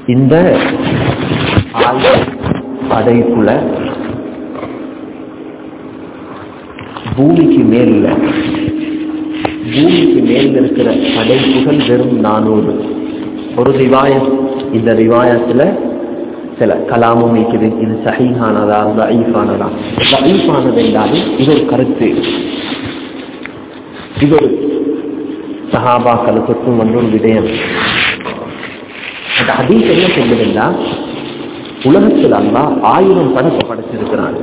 இந்த ஆயுள் படைப்புல பூமிக்கு மேல பூமிக்கு மேல் இருக்கிற படைப்புகள் வெறும் நானூறு ஒரு ரிவாயத் இந்த ரிவாயத்துல சில கலாமும் இருக்குது இது சஹீஹானதா தஈஃபானதா தஈஃபானது என்றாலும் இது ஒரு கருத்து இது ஒரு சஹாபாக்களுக்கும் வந்து ஒரு விடயம் அந்த ஹதீஸ் என்ன சொல்லுதுன்னா உலகத்தில் அல்லா ஆயிரம் படைப்பு படைச்சிருக்கிறான்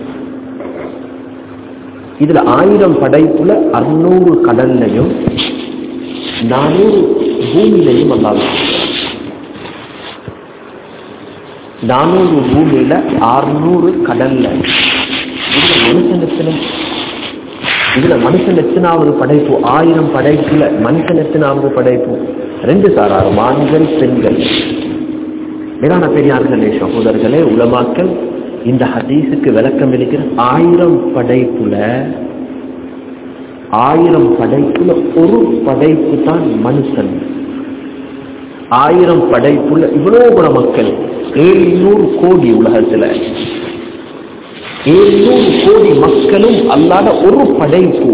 இதுல ஆயிரம் படைப்புல அறுநூறு கடல்லையும் நானூறு பூமியிலையும் அல்லாது நானூறு பூமியில அறுநூறு கடல்ல இதுல மனுஷன் எத்தனை இதுல மனுஷன் எத்தனாவது படைப்பு ஆயிரம் படைப்புல மனுஷன் எத்தனாவது படைப்பு ரெண்டு சாரார் ஆண்கள் பெண்கள் மேலான பெரியார்களே சகோதரர்களே உலமாக்கள் இந்த ஹதீஸுக்கு விளக்கம் இருக்கிற ஆயிரம் படைப்புல ஆயிரம் படைப்புல ஒரு படைப்பு தான் மனுஷன் ஆயிரம் படைப்புல இவ்வளவு குண மக்கள் ஏழுநூறு கோடி உலகத்துல ஏழுநூறு கோடி மக்களும் அல்லாத ஒரு படைப்பு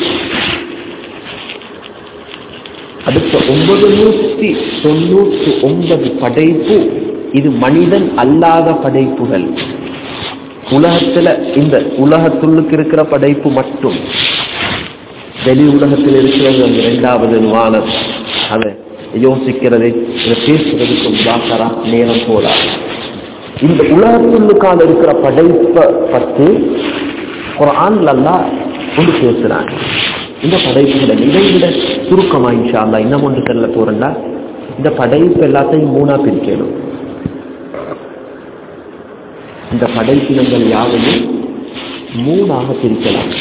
அடுத்த ஒன்பது நூற்றி தொண்ணூற்றி ஒன்பது படைப்பு இது மனிதன் அல்லாத படைப்புகள் உலகத்துல இந்த உலகத்துள்ளுக்கு இருக்கிற படைப்பு மட்டும் வெளி உலகத்தில் இருக்கிறது அந்த இரண்டாவது வானம் அதை யோசிக்கிறது இதை பேசுறதுக்கு பாக்கரா நேரம் போதா இந்த உலகத்துள்ளுக்கான இருக்கிற படைப்பை பற்றி ஒரு ஆண்லல்லா கொண்டு பேசுறாங்க இந்த படைப்புகளை இதை விட சுருக்கமா இன்ஷா அல்லா இன்னும் ஒன்று செல்ல போறேன்னா இந்த படைப்பு எல்லாத்தையும் மூணா பிரிக்கணும் இந்த படைப்பினங்கள் யாவையும் மூணாக பிரிக்கலாம்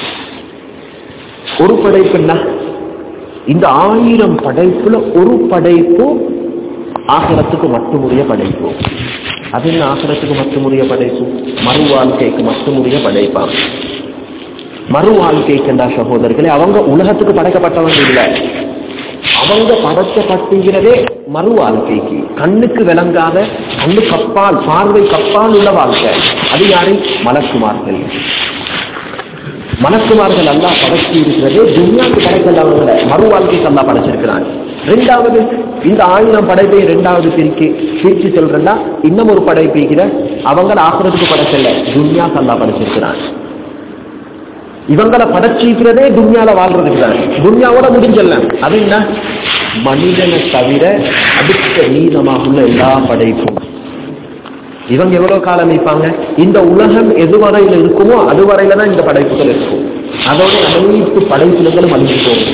ஒரு படைப்புன்னா இந்த ஆயிரம் படைப்புல ஒரு படைப்பு ஆகரத்துக்கு மட்டுமுடைய படைப்பு அது என்ன ஆகரத்துக்கு மட்டுமுடைய படைப்பு மறு வாழ்க்கைக்கு மட்டுமுடைய படைப்பான் மறு வாழ்க்கைக்குண்டா சகோதரர்களே அவங்க உலகத்துக்கு படைக்கப்பட்டவங்க இல்லை அவங்க படைக்கப்பட்டுகிறதே மறு வாழ்க்கைக்கு கண்ணுக்கு விளங்காத கண்ணு கப்பால் பார்வை கப்பால் உள்ள வாழ்க்கை அது யாரை மலக்குமார்கள் மலக்குமார்கள் அல்லா படைச்சி இருக்கிறதே துன்யாக்கு படைக்கல்லவங்கள மறு வாழ்க்கைக்கு அல்லா படைச்சிருக்கிறான் ரெண்டாவது இந்த ஆயிரம் படைப்பை ரெண்டாவது பிரிக்கு பிரிச்சு சொல்றேன்னா இன்னும் ஒரு படைப்பிக்கிற அவங்கள ஆக்குறதுக்கு படைக்கல துன்யாக்கு அல்லா படைச்சிருக்கிறான் இவங்களை படைச்சிக்கிறதே துன்யால வாழ்றதுக்கு தான் துன்யாவோட முடிஞ்சல்ல அது என்ன மனிதனை தவிர அடுத்த மீதமாக உள்ள எல்லா படைப்பும் இவங்க எவ்வளவு காலம் இருப்பாங்க இந்த உலகம் எதுவரையில இருக்குமோ அதுவரையில தான் இந்த படைப்புகள் இருக்கும் அதோட அனைத்து படைப்புகளும் அழிஞ்சு போகும்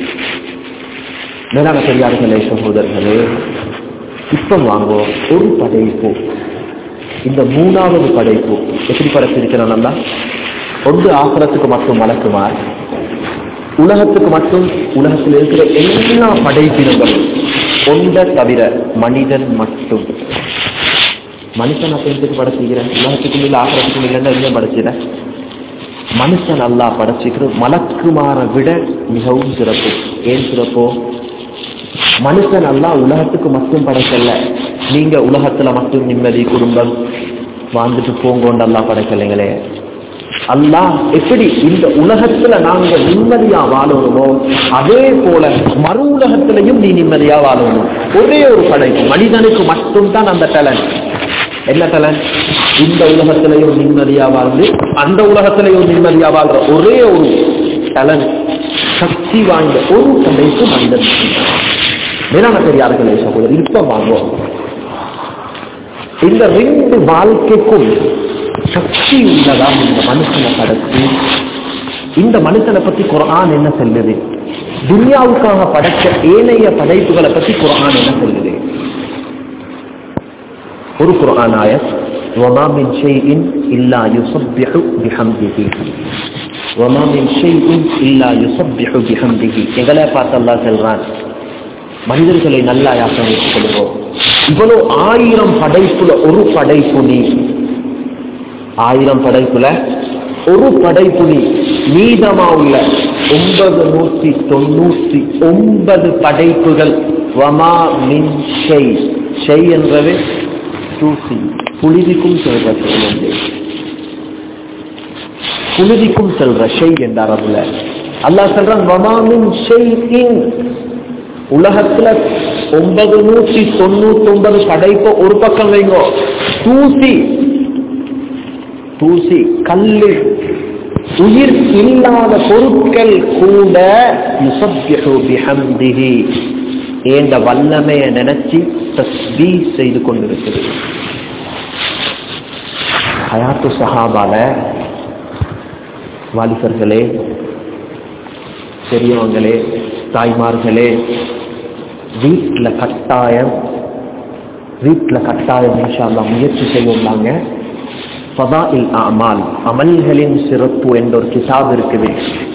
மேலான பெரியார்களே சகோதரர்களே இப்ப வாங்குவோம் ஒரு படைப்பு இந்த மூணாவது படைப்பு எப்படி படைச்சிருக்கிறான் ஒன்று ஆசிரத்துக்கு மட்டும் மலக்குமார் உலகத்துக்கு மட்டும் உலகத்தில் இருக்கிற எல்லா படைப்பினங்களும் ஒன்றை தவிர மனிதன் மட்டும் மனுஷன் அப்ப எதுக்கு படைச்சிக்கிறேன் உலகத்துக்கும் இல்லை ஆசிரத்துக்கும் இல்லைன்னா என்ன படைச்சிட மனுஷன் அல்லா படைச்சிக்கிற மலக்குமாரை விட மிகவும் சிறப்பு ஏன் சிறப்போ மனுஷன் அல்லா உலகத்துக்கு மட்டும் படைக்கல நீங்க உலகத்துல மட்டும் நிம்மதி குடும்பம் வாழ்ந்துட்டு போங்கோண்டு அல்லா படைக்கலைங்களே அல்லாஹ் எப்படி இந்த உலகத்துல நாங்க நிம்மதியா வாழணுமோ அதே போல மறு உலகத்திலையும் நீ நிம்மதியா வாழணும் ஒரே ஒரு படைப்பு மனிதனுக்கு மட்டும் தான் அந்த டேலண்ட் என்ன டேலண்ட் இந்த உலகத்திலையும் நிம்மதியா வாழ்ந்து அந்த உலகத்திலையும் நிம்மதியா வாழ்ற ஒரே ஒரு டேலண்ட் சக்தி வாய்ந்த ஒரு படைப்பு மனிதன் மேலான பெரியார்களே சகோதரர் இப்ப வாங்குவோம் இந்த ரெண்டு வாழ்க்கைக்கும் சக்தி உள்ளதா இந்த மனுஷனை படைத்து இந்த மனுஷனை பத்தி குரான் என்ன சொல்லுது துன்யாவுக்காக படைச்ச ஏனைய படைப்புகளை பத்தி குரான் என்ன சொல்லுது ஒரு குரான் ஆயத் وما من شيء إلا يسبح بحمده وما من شيء إلا يسبح بحمده எங்களை பார்த்து அல்லாஹ் சொல்றான் மனிதர்களை நல்லா யாசனை கொள்வோம் இவ்வளவு ஆயிரம் படைப்புல ஒரு படைப்பு நீ ஆயிரம் படைப்புல ஒரு படைப்பு நீ மீதமா உள்ள ஒன்பது நூத்தி தொண்ணூத்தி ஒன்பது படைப்புகள் வமா மின் ஷை ஷை என்றது தூசி புழுதிக்கும் செல்ற செயல் புழுதிக்கும் செல்ற ஷை என்றார் அதுல அல்லாஹ் சொல்றான் வமாமின் ஷைஇன் உலகத்துல ஒன்பது நூற்றி தொண்ணூத்தி ஒன்பது படைப்ப ஒரு பக்கம் வைங்கோ தூசி தூசி கல்லு உயிர் இல்லாத பொருட்கள் கூட யுசப்யஹு பிஹம்திஹி ஏண்ட வல்லமைய நினைச்சு தஸ்பீ செய்து கொண்டிருக்கிறது ஹயாத்து சஹாபால வாலிபர்களே பெரியவங்களே தாய்மார்களே வீட்டுல கட்டாயம் வீட்டுல கட்டாயம் இன்ஷால்லா முயற்சி செய்யுள்ளாங்க ஃபதாஇல் அமால் அமல்களின் சிறப்பு என்ற ஒரு கிதாப் இருக்குது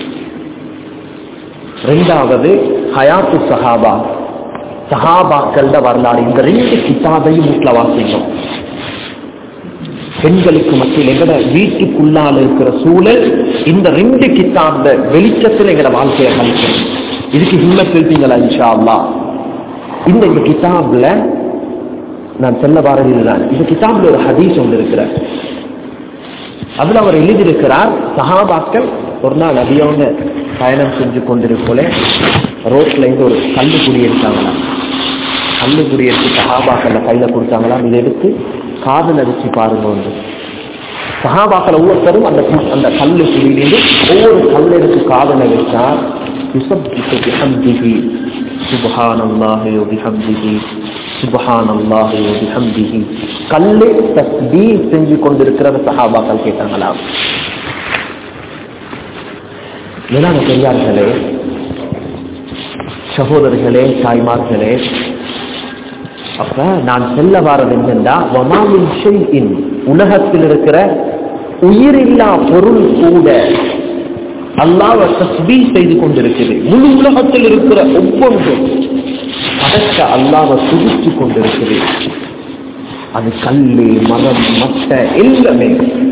ரெண்டாவது ஹயாத்து சஹாபா சஹாபாக்கள வரலாறு இந்த ரெண்டு கிதாபையும் வீட்டில் வாசிக்கும் பெண்களுக்கு மத்தியில் எங்கட வீட்டுக்குள்ளால இருக்கிற சூழல் இந்த ரெண்டு கிதாப்ல வெளிச்சத்தில் எங்கட வாழ்க்கையை கழிக்கணும் இதுக்கு ஹிம்மத் இருப்பீங்களா இன்ஷா அல்லா இந்த இந்த கிதாப்ல நான் செல்ல வாரதில் தான் இந்த கிதாப்ல ஒரு ஹதீஸ் ஒன்று இருக்கிறார் அதுல அவர் எழுதியிருக்கிறார் சஹாபாக்கள் ஒரு நாள் அதிகவங்க பயணம் செஞ்சு கொண்டிருக்கோல ரோட்ல இருந்து ஒரு கல்லு குடி எடுத்தாங்களாம் கல்லு குடி எடுத்து சஹாபாக்கள் கையில கொடுத்தாங்களாம் இதை எடுத்து காதல வச்சு பாருங்க ஒன்று சஹாபாக்கள் ஒவ்வொருத்தரும் அந்த அந்த கல்லு குடியிலிருந்து ஒவ்வொரு கல்ல எடுத்து காதல வச்சா யுசப்ஹிகு பிஹம்திஹி சுப்ஹானல்லாஹி வ பிஹம்திஹி சுபஹானல்லாஹி வ பிஹம்திஹி கல்லே தஸ்பீஹ் செஞ்சு கொண்டிருக்கிற சஹாபாக்கள் கேட்டாங்களா மேலான பெரியார்களே சகோதரர்களே தாய்மார்களே அப்ப நான் செல்ல வாரது என்னென்றா வமாமின் ஷைஇன் உலகத்தில் இருக்கிற உயிரில்லா பொருள் கூட அல்லாஹ் தஸ்பீ செய்து கொண்டிருக்கிறது முழு உலகத்தில் இருக்கிற ஒவ்வொன்றும் படைத்த அல்லாவை துதித்து கொண்டிருக்கிறது அது கல்லு மரம் மட்டை எல்லாமே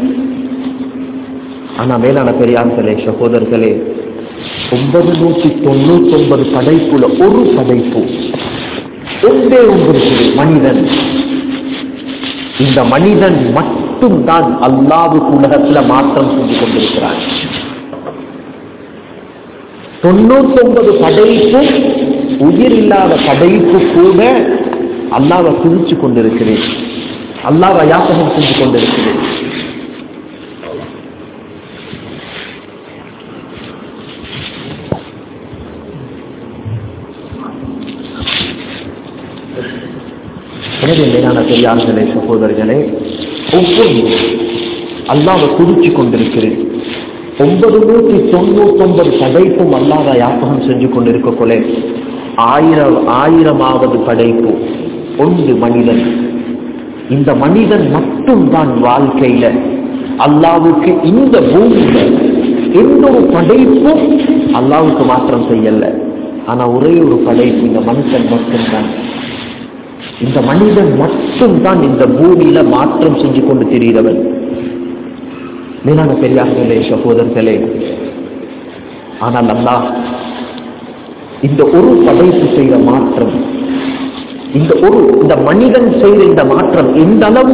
ஆனா மேலான பெரியார்களே சகோதரர்களே ஒன்பது நூற்றி தொண்ணூத்தி ஒன்பது படைப்புல ஒரு படைப்பு ஒன்றே ஒன்று இருக்குது மனிதன் இந்த மனிதன் மட்டும்தான் அல்லாவுக்கு உலகத்துல மாற்றம் செஞ்சு கொண்டிருக்கிறான் தொண்ணூத்தி ஒன்பது படைப்பு உயிர் இல்லாத படைப்பு கூட அல்லாவை குதிச்சு கொண்டிருக்கிறேன் அல்லாவை யாசகம் செஞ்சு கொண்டிருக்கிறேன் எனவே மேலான பெரியார்களே சகோதரர்களே ஒவ்வொரு அல்லாவை குதிச்சு கொண்டிருக்கிறேன் ஒன்பது நூற்றி தொண்ணூத்தி ஒன்பது படைப்பும் அல்லாத யாபகம் செஞ்சு கொண்டிருக்க கொலை ஆயிரம் ஆயிரமாவது படைப்பு ஒன்று மனிதன் இந்த மனிதன் மட்டும்தான் வாழ்க்கையில அல்லாவுக்கு இந்த பூமியில எந்த ஒரு படைப்பும் அல்லாவுக்கு மாற்றம் செய்யல ஆனா ஒரே ஒரு படைப்பு இந்த மனுஷன் மட்டும்தான் இந்த மனிதன் மட்டும்தான் இந்த பூமியில மாற்றம் செஞ்சு கொண்டு தெரிகிறவன் மேலான பெரியார்களே சகோதரர்களே ஆனால் அல்லாஹ் இந்த ஒரு படைப்பு செய்த மாற்றம் இந்த ஒரு இந்த மனிதன் செய்த இந்த மாற்றம் எந்த அளவு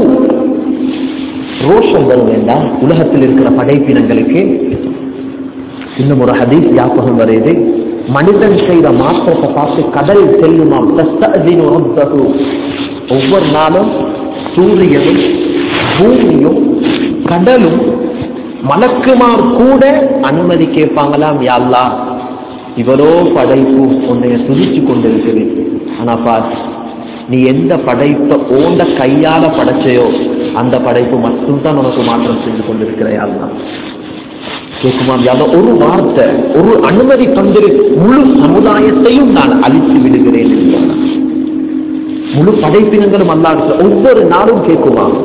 ரோஷம் வரும் என்றால் உலகத்தில் இருக்கிற படைப்பினங்களுக்கு இன்னும் ஒரு ஹதீஸ் ஞாபகம் வருது மனிதன் செய்த மாற்றத்தை பார்த்து கடல் செல்லுமாம் தஸ்தஅதினு ரப்பஹு. ஒவ்வொரு நாளும் சூரியனும் பூமியும் கடலும் மலக்குமார் கூட அனுமதி கேட்பாங்களாம் யாழ்லா இவரோ படைப்பு உன்னைய துதிச்சு கொண்டிருக்குது ஆனா பார் நீ எந்த படைப்பை ஓண்ட கையால படைச்சையோ அந்த படைப்பு மட்டும்தான் உனக்கு மாற்றம் செஞ்சு கொண்டிருக்கிற யாழ்லா கேட்குமாம் யாரோ ஒரு வார்த்தை ஒரு அனுமதி தந்திரு முழு சமுதாயத்தையும் நான் அழித்து விடுகிறேன் என்று சொன்னார். முழு படைப்பினங்களும் அல்லாஹ் ஒவ்வொரு நாளும் கேட்குமாம்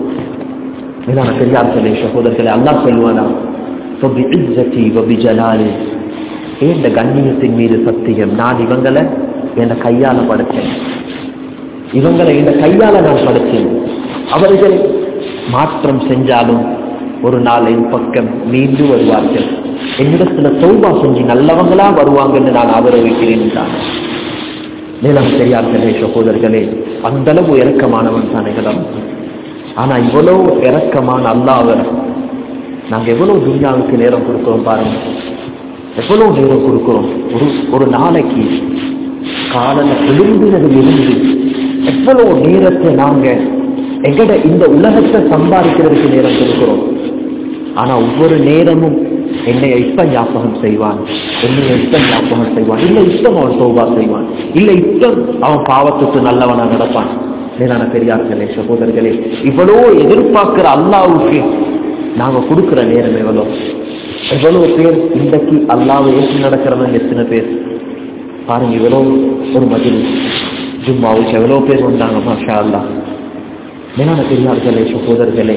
மேலான பெரியார்களே சகோதரர்களே அல்லாஹ் சொல்லுவானா "ஃபபிஇஸ்ஸதி வபிஜலாலி." இந்த கண்ணியத்தின் மீது சத்தியம் நான் இவங்களை என் கையால படைச்சேன் இவங்களை இந்த கையால நான் படைச்சேன் அவர்கள் மாற்றம் செஞ்சாலும் ஒரு நாள் என் பக்கம் மீண்டும் வருவார்கள் என்னிடத்துல சௌபா செஞ்சு நல்லவங்களா வருவாங்கன்னு நான் ஆதரவிக்கிறேன் என்றான் மேலும் பெரியார்களே சகோதரர்களே அந்த அளவு இறக்கமானவன் தான் எங்கடம் ஆனா இவ்வளவு இறக்கமான அல்லாஹ்வை நாங்க எவ்வளவு துன்யாவுக்கு நேரம் கொடுக்கிறோம் பாருங்க எவ்வளவு நேரம் கொடுக்கிறோம் ஒரு ஒரு நாளைக்கு காலையில எழுந்தினதில் இருந்து எவ்வளவு நேரத்தை நாங்க எங்கட இந்த உலகத்தை சம்பாதிக்கிறதுக்கு நேரம் கொடுக்கிறோம் ஆனா ஒவ்வொரு நேரமும் என்னை இப்ப ஞாபகம் செய்வான் என்னை இப்ப ஞாபகம் செய்வான் இல்ல இஷ்டம் அவன் சோபா செய்வான் இல்ல இஷ்டம் அவன் பாவத்துக்கு நல்லவனா நடப்பான் மேலான பெரியார்களே சகோதரர்களே இவ்வளோ எதிர்பார்க்கிற அல்லாவுக்கு நாங்க கொடுக்கிற நேரம் எவ்வளோ எவ்வளவு பேர் இன்றைக்கு அல்லாவை ஏற்று நடக்கிறவங்க எத்தனை பேர் பாருங்க இவ்வளோ ஒரு மதில் ஜும்மாவுக்கு எவ்வளோ பேர் வந்தாங்க மாஷா அல்லா மேலான பெரியார்களே சகோதரர்களே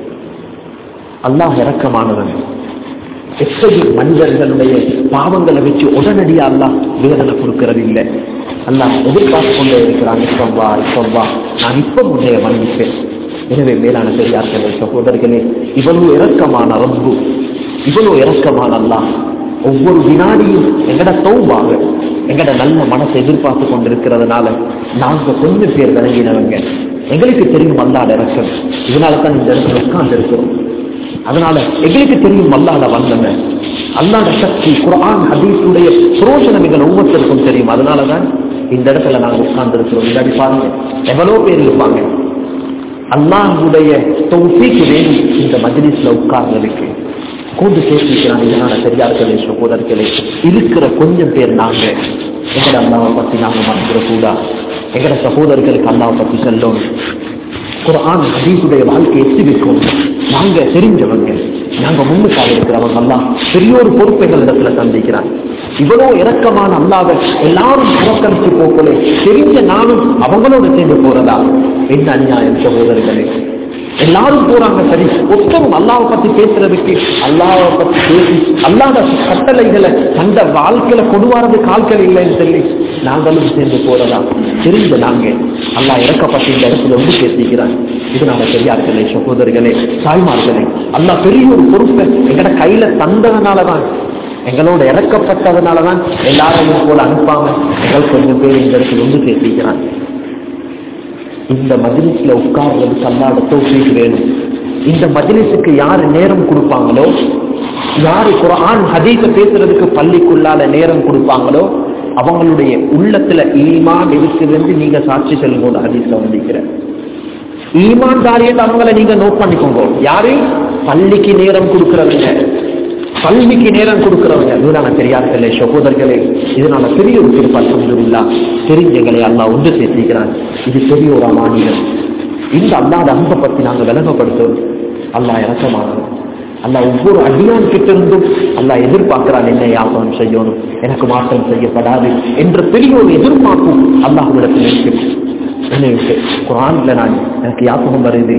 அல்லாஹ் இறக்கமானவன் எப்படி மனிதர்களுடைய பாவங்களை வச்சு உடனடியா அல்லாஹ் வேதனை கொடுக்கிறது இல்லை அல்லாஹ் எதிர்பார்த்து கொண்டே இருக்கிறான் இப்பம் வா இப்பம் வா நான் இப்ப உன்னைய மன்னிப்பேன் எனவே மேலான பெரியார்களே சகோதரர்களே இவ்வளவு இறக்கமான ரப்பு இவ்வளவு இறக்கமான அல்லாஹ் ஒவ்வொரு வினாடியும் எங்கட தௌபாக எங்கட நல்ல மனசை எதிர்பார்த்து கொண்டிருக்கிறதுனால நாங்க கொஞ்சம் பேர் விளங்கினவங்க எங்களுக்கு தெரியும் அல்லாட இறக்கம் இதனால தான் இந்த இடத்துல உட்கார்ந்து இருக்கிறோம் அதனால எங்களுக்கு தெரியும் அல்லாட வந்தவன் அல்லாட சக்தி குரான் ஹதீஸுடைய புரோஷனம் எங்கள் ஒவ்வொருத்தருக்கும் தெரியும் அதனாலதான் இந்த இடத்துல நாங்க உட்கார்ந்து இருக்கிறோம் இல்லாடி பாருங்க எவ்வளவு பேர் இருப்பாங்க அல்லாஹுடைய தௌஃபீக்கு வேணும் இந்த மஜ்லிஸ்ல உட்கார்ந்ததுக்கு கூண்டு சேர்த்திருக்கிறான் இதனால பெரியார்களே சகோதரர்களே இருக்கிற கொஞ்சம் பேர் நாங்க எங்கட அல்லாவை பத்தி நாங்க மறந்துட கூடா எங்கட சகோதரர்களுக்கு அல்லாவை பத்தி சொல்லணும் குரான் ஹதீஸுடைய வாழ்க்கை எத்தி வைக்கும் நாங்க தெரிஞ்சவங்க நாங்க முன்னுக்காக இருக்கிறவங்க எல்லாம் பெரிய ஒரு பொறுப்பை இடத்துல சந்திக்கிறான் இவ்வளவு இறக்கமான அல்லாத எல்லாரும் புறக்கணிச்சு போக்கலே தெரிஞ்ச நானும் அவங்களோட சேர்ந்து போறதா என்ன அநியாயம் சகோதரர்களே எல்லாரும் போறாங்க சரி ஒத்தரும் அல்லாவை பத்தி பேசுறதுக்கு அல்லாவை பத்தி பேசி அல்லாத கட்டளைகளை அந்த வாழ்க்கையில கொண்டு வரது கால்கள் இல்லைன்னு சொல்லி நாங்களும் சேர்ந்து போறதா தெரிந்த நாங்க அல்லா இறக்கப்பட்ட இந்த இடத்துல வந்து பேசிக்கிறான் இதனால பெரியார்களே சகோதரர்களே தாய்மார்களே அல்லா பெரிய ஒரு பொறுப்பை எங்கட கையில தந்ததுனாலதான் எங்களோட இறக்கப்பட்டதுனாலதான் எல்லாரையும் போல அனுப்பாம எங்கள் கொஞ்சம் பேர் இந்த இடத்துல வந்து பேசிக்கிறான் இந்த மஜ்லிஸ்ல உட்கார்றதுக்கு அல்லாட தோஃபீக் வேணும் இந்த மஜ்லிஸுக்கு யாரு நேரம் கொடுப்பாங்களோ யாரு குரான் ஹதீஸ பேசுறதுக்கு பள்ளிக்குள்ளால நேரம் கொடுப்பாங்களோ அவங்களுடைய உள்ளத்துல ஈமான் இருக்குதுன்னு நீங்க சாட்சி சொல்லுங்க ஹதீஸ்ல வந்திருக்கிற ஈமான்தாரியத்தை அவங்கள நீங்க நோட் பண்ணிக்கோங்க யாரு பள்ளிக்கு நேரம் கொடுக்கறவங்க கல்விக்கு நேரம் கொடுக்கிறவங்க வீரான பெரியார்களே சகோதரர்களே இதனால பெரிய ஒரு திருப்பால் இல்லா தெரிஞ்சங்களை அல்லா ஒன்று சேர்த்திக்கிறான் இது பெரிய ஒரு அமானியம் இந்த அல்லாத அன்பை பத்தி நாங்க விலகப்படுத்தோம் அல்லா இறக்கமானவன் அல்லா ஒவ்வொரு அடியான் கிட்ட இருந்தும் அல்லா எதிர்பார்க்கிறான் என்ன யாபகம் செய்யணும் எனக்கு மாற்றம் செய்யப்படாது என்ற பெரிய ஒரு எதிர்பார்ப்பும் அல்லாஹ்விடத்தில் இருக்கு எனக்கு குரான்ல நான் எனக்கு யாபகம் வருது